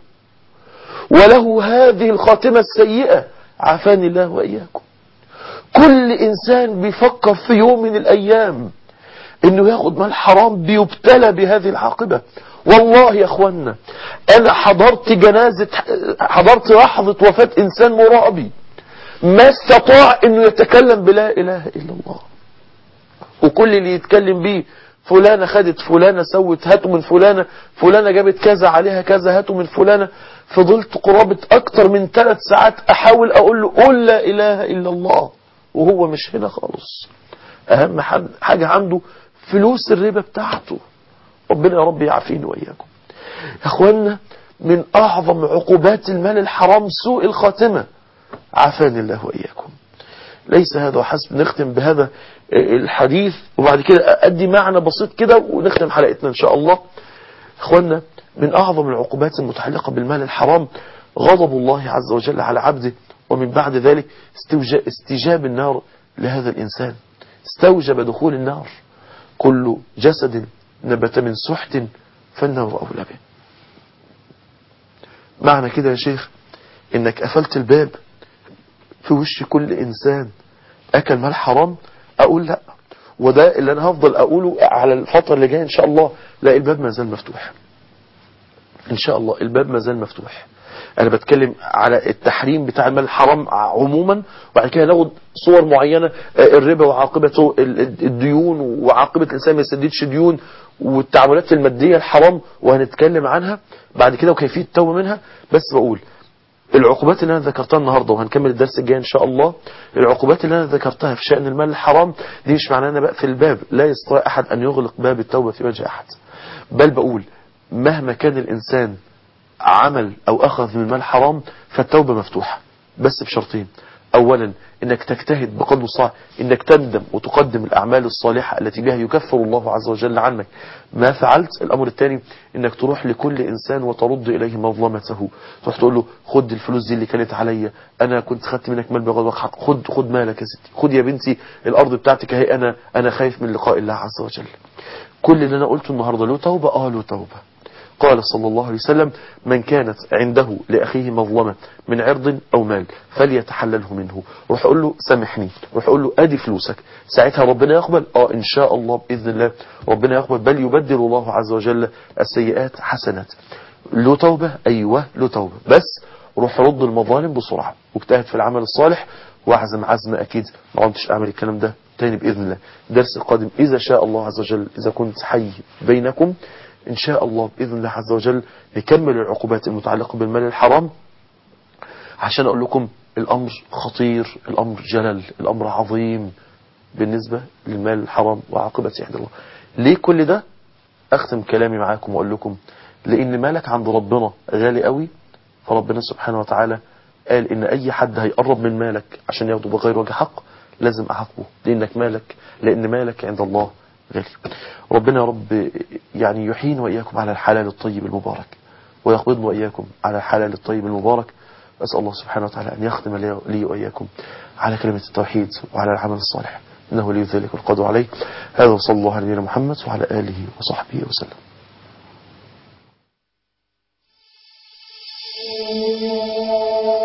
وله هذه الخاتمة السيئة عافاني الله وإياكم كل إنسان بيفكر في يوم من الأيام انه ياخد مال حرام بيبتلى بهذه العاقبة والله يا اخوانا انا حضرت جنازة حضرت لحظة وفاة انسان مرابي ما استطاع انه يتكلم بلا اله الا الله وكل اللي يتكلم بيه فلانة خدت فلانة سوت هاتوا من فلانة فلانة جابت كذا عليها كذا هاتوا من فلانة فضلت قرابة اكتر من ثلاث ساعات احاول اقول له قول لا اله الا الله وهو مش هنا خالص اهم حاجة عنده فلوس الربا بتاعته ربنا يا رب يعافيني وإياكم يا أخوانا من أعظم عقوبات المال الحرام سوء الخاتمة عافاني الله وإياكم ليس هذا حسب نختم بهذا الحديث وبعد كده أدي معنى بسيط كده ونختم حلقتنا إن شاء الله أخوانا من أعظم العقوبات المتعلقة بالمال الحرام غضب الله عز وجل على عبده ومن بعد ذلك استجاب النار لهذا الإنسان استوجب دخول النار كل جسد نبت من سحت فالنار أولى به معنى كده يا شيخ انك قفلت الباب في وش كل انسان اكل مال حرام اقول لا وده اللي انا هفضل اقوله على الفترة اللي جاية ان شاء الله لا الباب ما زال مفتوح ان شاء الله الباب ما زال مفتوح انا بتكلم على التحريم بتاع المال الحرام عموما وبعد كده ناخد صور معينة الربا وعاقبته الديون وعاقبة الانسان ما يسددش ديون والتعاملات المادية الحرام وهنتكلم عنها بعد كده وكيفية التوبة منها بس بقول العقوبات اللي انا ذكرتها النهاردة وهنكمل الدرس الجاي ان شاء الله العقوبات اللي انا ذكرتها في شأن المال الحرام دي مش معناها انا بقفل الباب لا يستطيع احد ان يغلق باب التوبة في وجه احد بل بقول مهما كان الانسان عمل او اخذ من مال حرام فالتوبة مفتوحة بس بشرطين أولا إنك تجتهد بقدر الصاع إنك تندم وتقدم الأعمال الصالحة التي بها يكفر الله عز وجل عنك ما فعلت الأمر الثاني إنك تروح لكل إنسان وترد إليه مظلمته تروح تقول له خد الفلوس دي اللي كانت عليا أنا كنت خدت منك مال بغض حق خد خد مالك يا ستي خد يا بنتي الأرض بتاعتك اهي أنا أنا خايف من لقاء الله عز وجل كل اللي أنا قلته النهاردة له توبة آه له توبة قال صلى الله عليه وسلم من كانت عنده لأخيه مظلمة من عرض أو مال فليتحلله منه روح أقول له سامحني روح أقول له أدي فلوسك ساعتها ربنا يقبل آه إن شاء الله بإذن الله ربنا يقبل بل يبدل الله عز وجل السيئات حسنات له توبة أيوة له توبة بس روح رد المظالم بسرعة واجتهد في العمل الصالح واعزم عزم أكيد ما عمتش أعمل الكلام ده تاني بإذن الله درس القادم إذا شاء الله عز وجل إذا كنت حي بينكم إن شاء الله بإذن الله عز وجل نكمل العقوبات المتعلقة بالمال الحرام عشان أقول لكم الأمر خطير الأمر جلل الأمر عظيم بالنسبة للمال الحرام وعاقبته عند الله ليه كل ده أختم كلامي معاكم وأقول لكم لأن مالك عند ربنا غالي قوي فربنا سبحانه وتعالى قال إن أي حد هيقرب من مالك عشان ياخده بغير وجه حق لازم أعاقبه لأنك مالك لأن مالك عند الله غالي ربنا يا رب يعني يحين وإياكم على الحلال الطيب المبارك ويقبضنا وإياكم على الحلال الطيب المبارك أسأل الله سبحانه وتعالى أن يختم لي وإياكم على كلمة التوحيد وعلى العمل الصالح إنه لي ذلك والقدر عليه هذا وصلى الله على نبينا محمد وعلى آله وصحبه وسلم Thank you.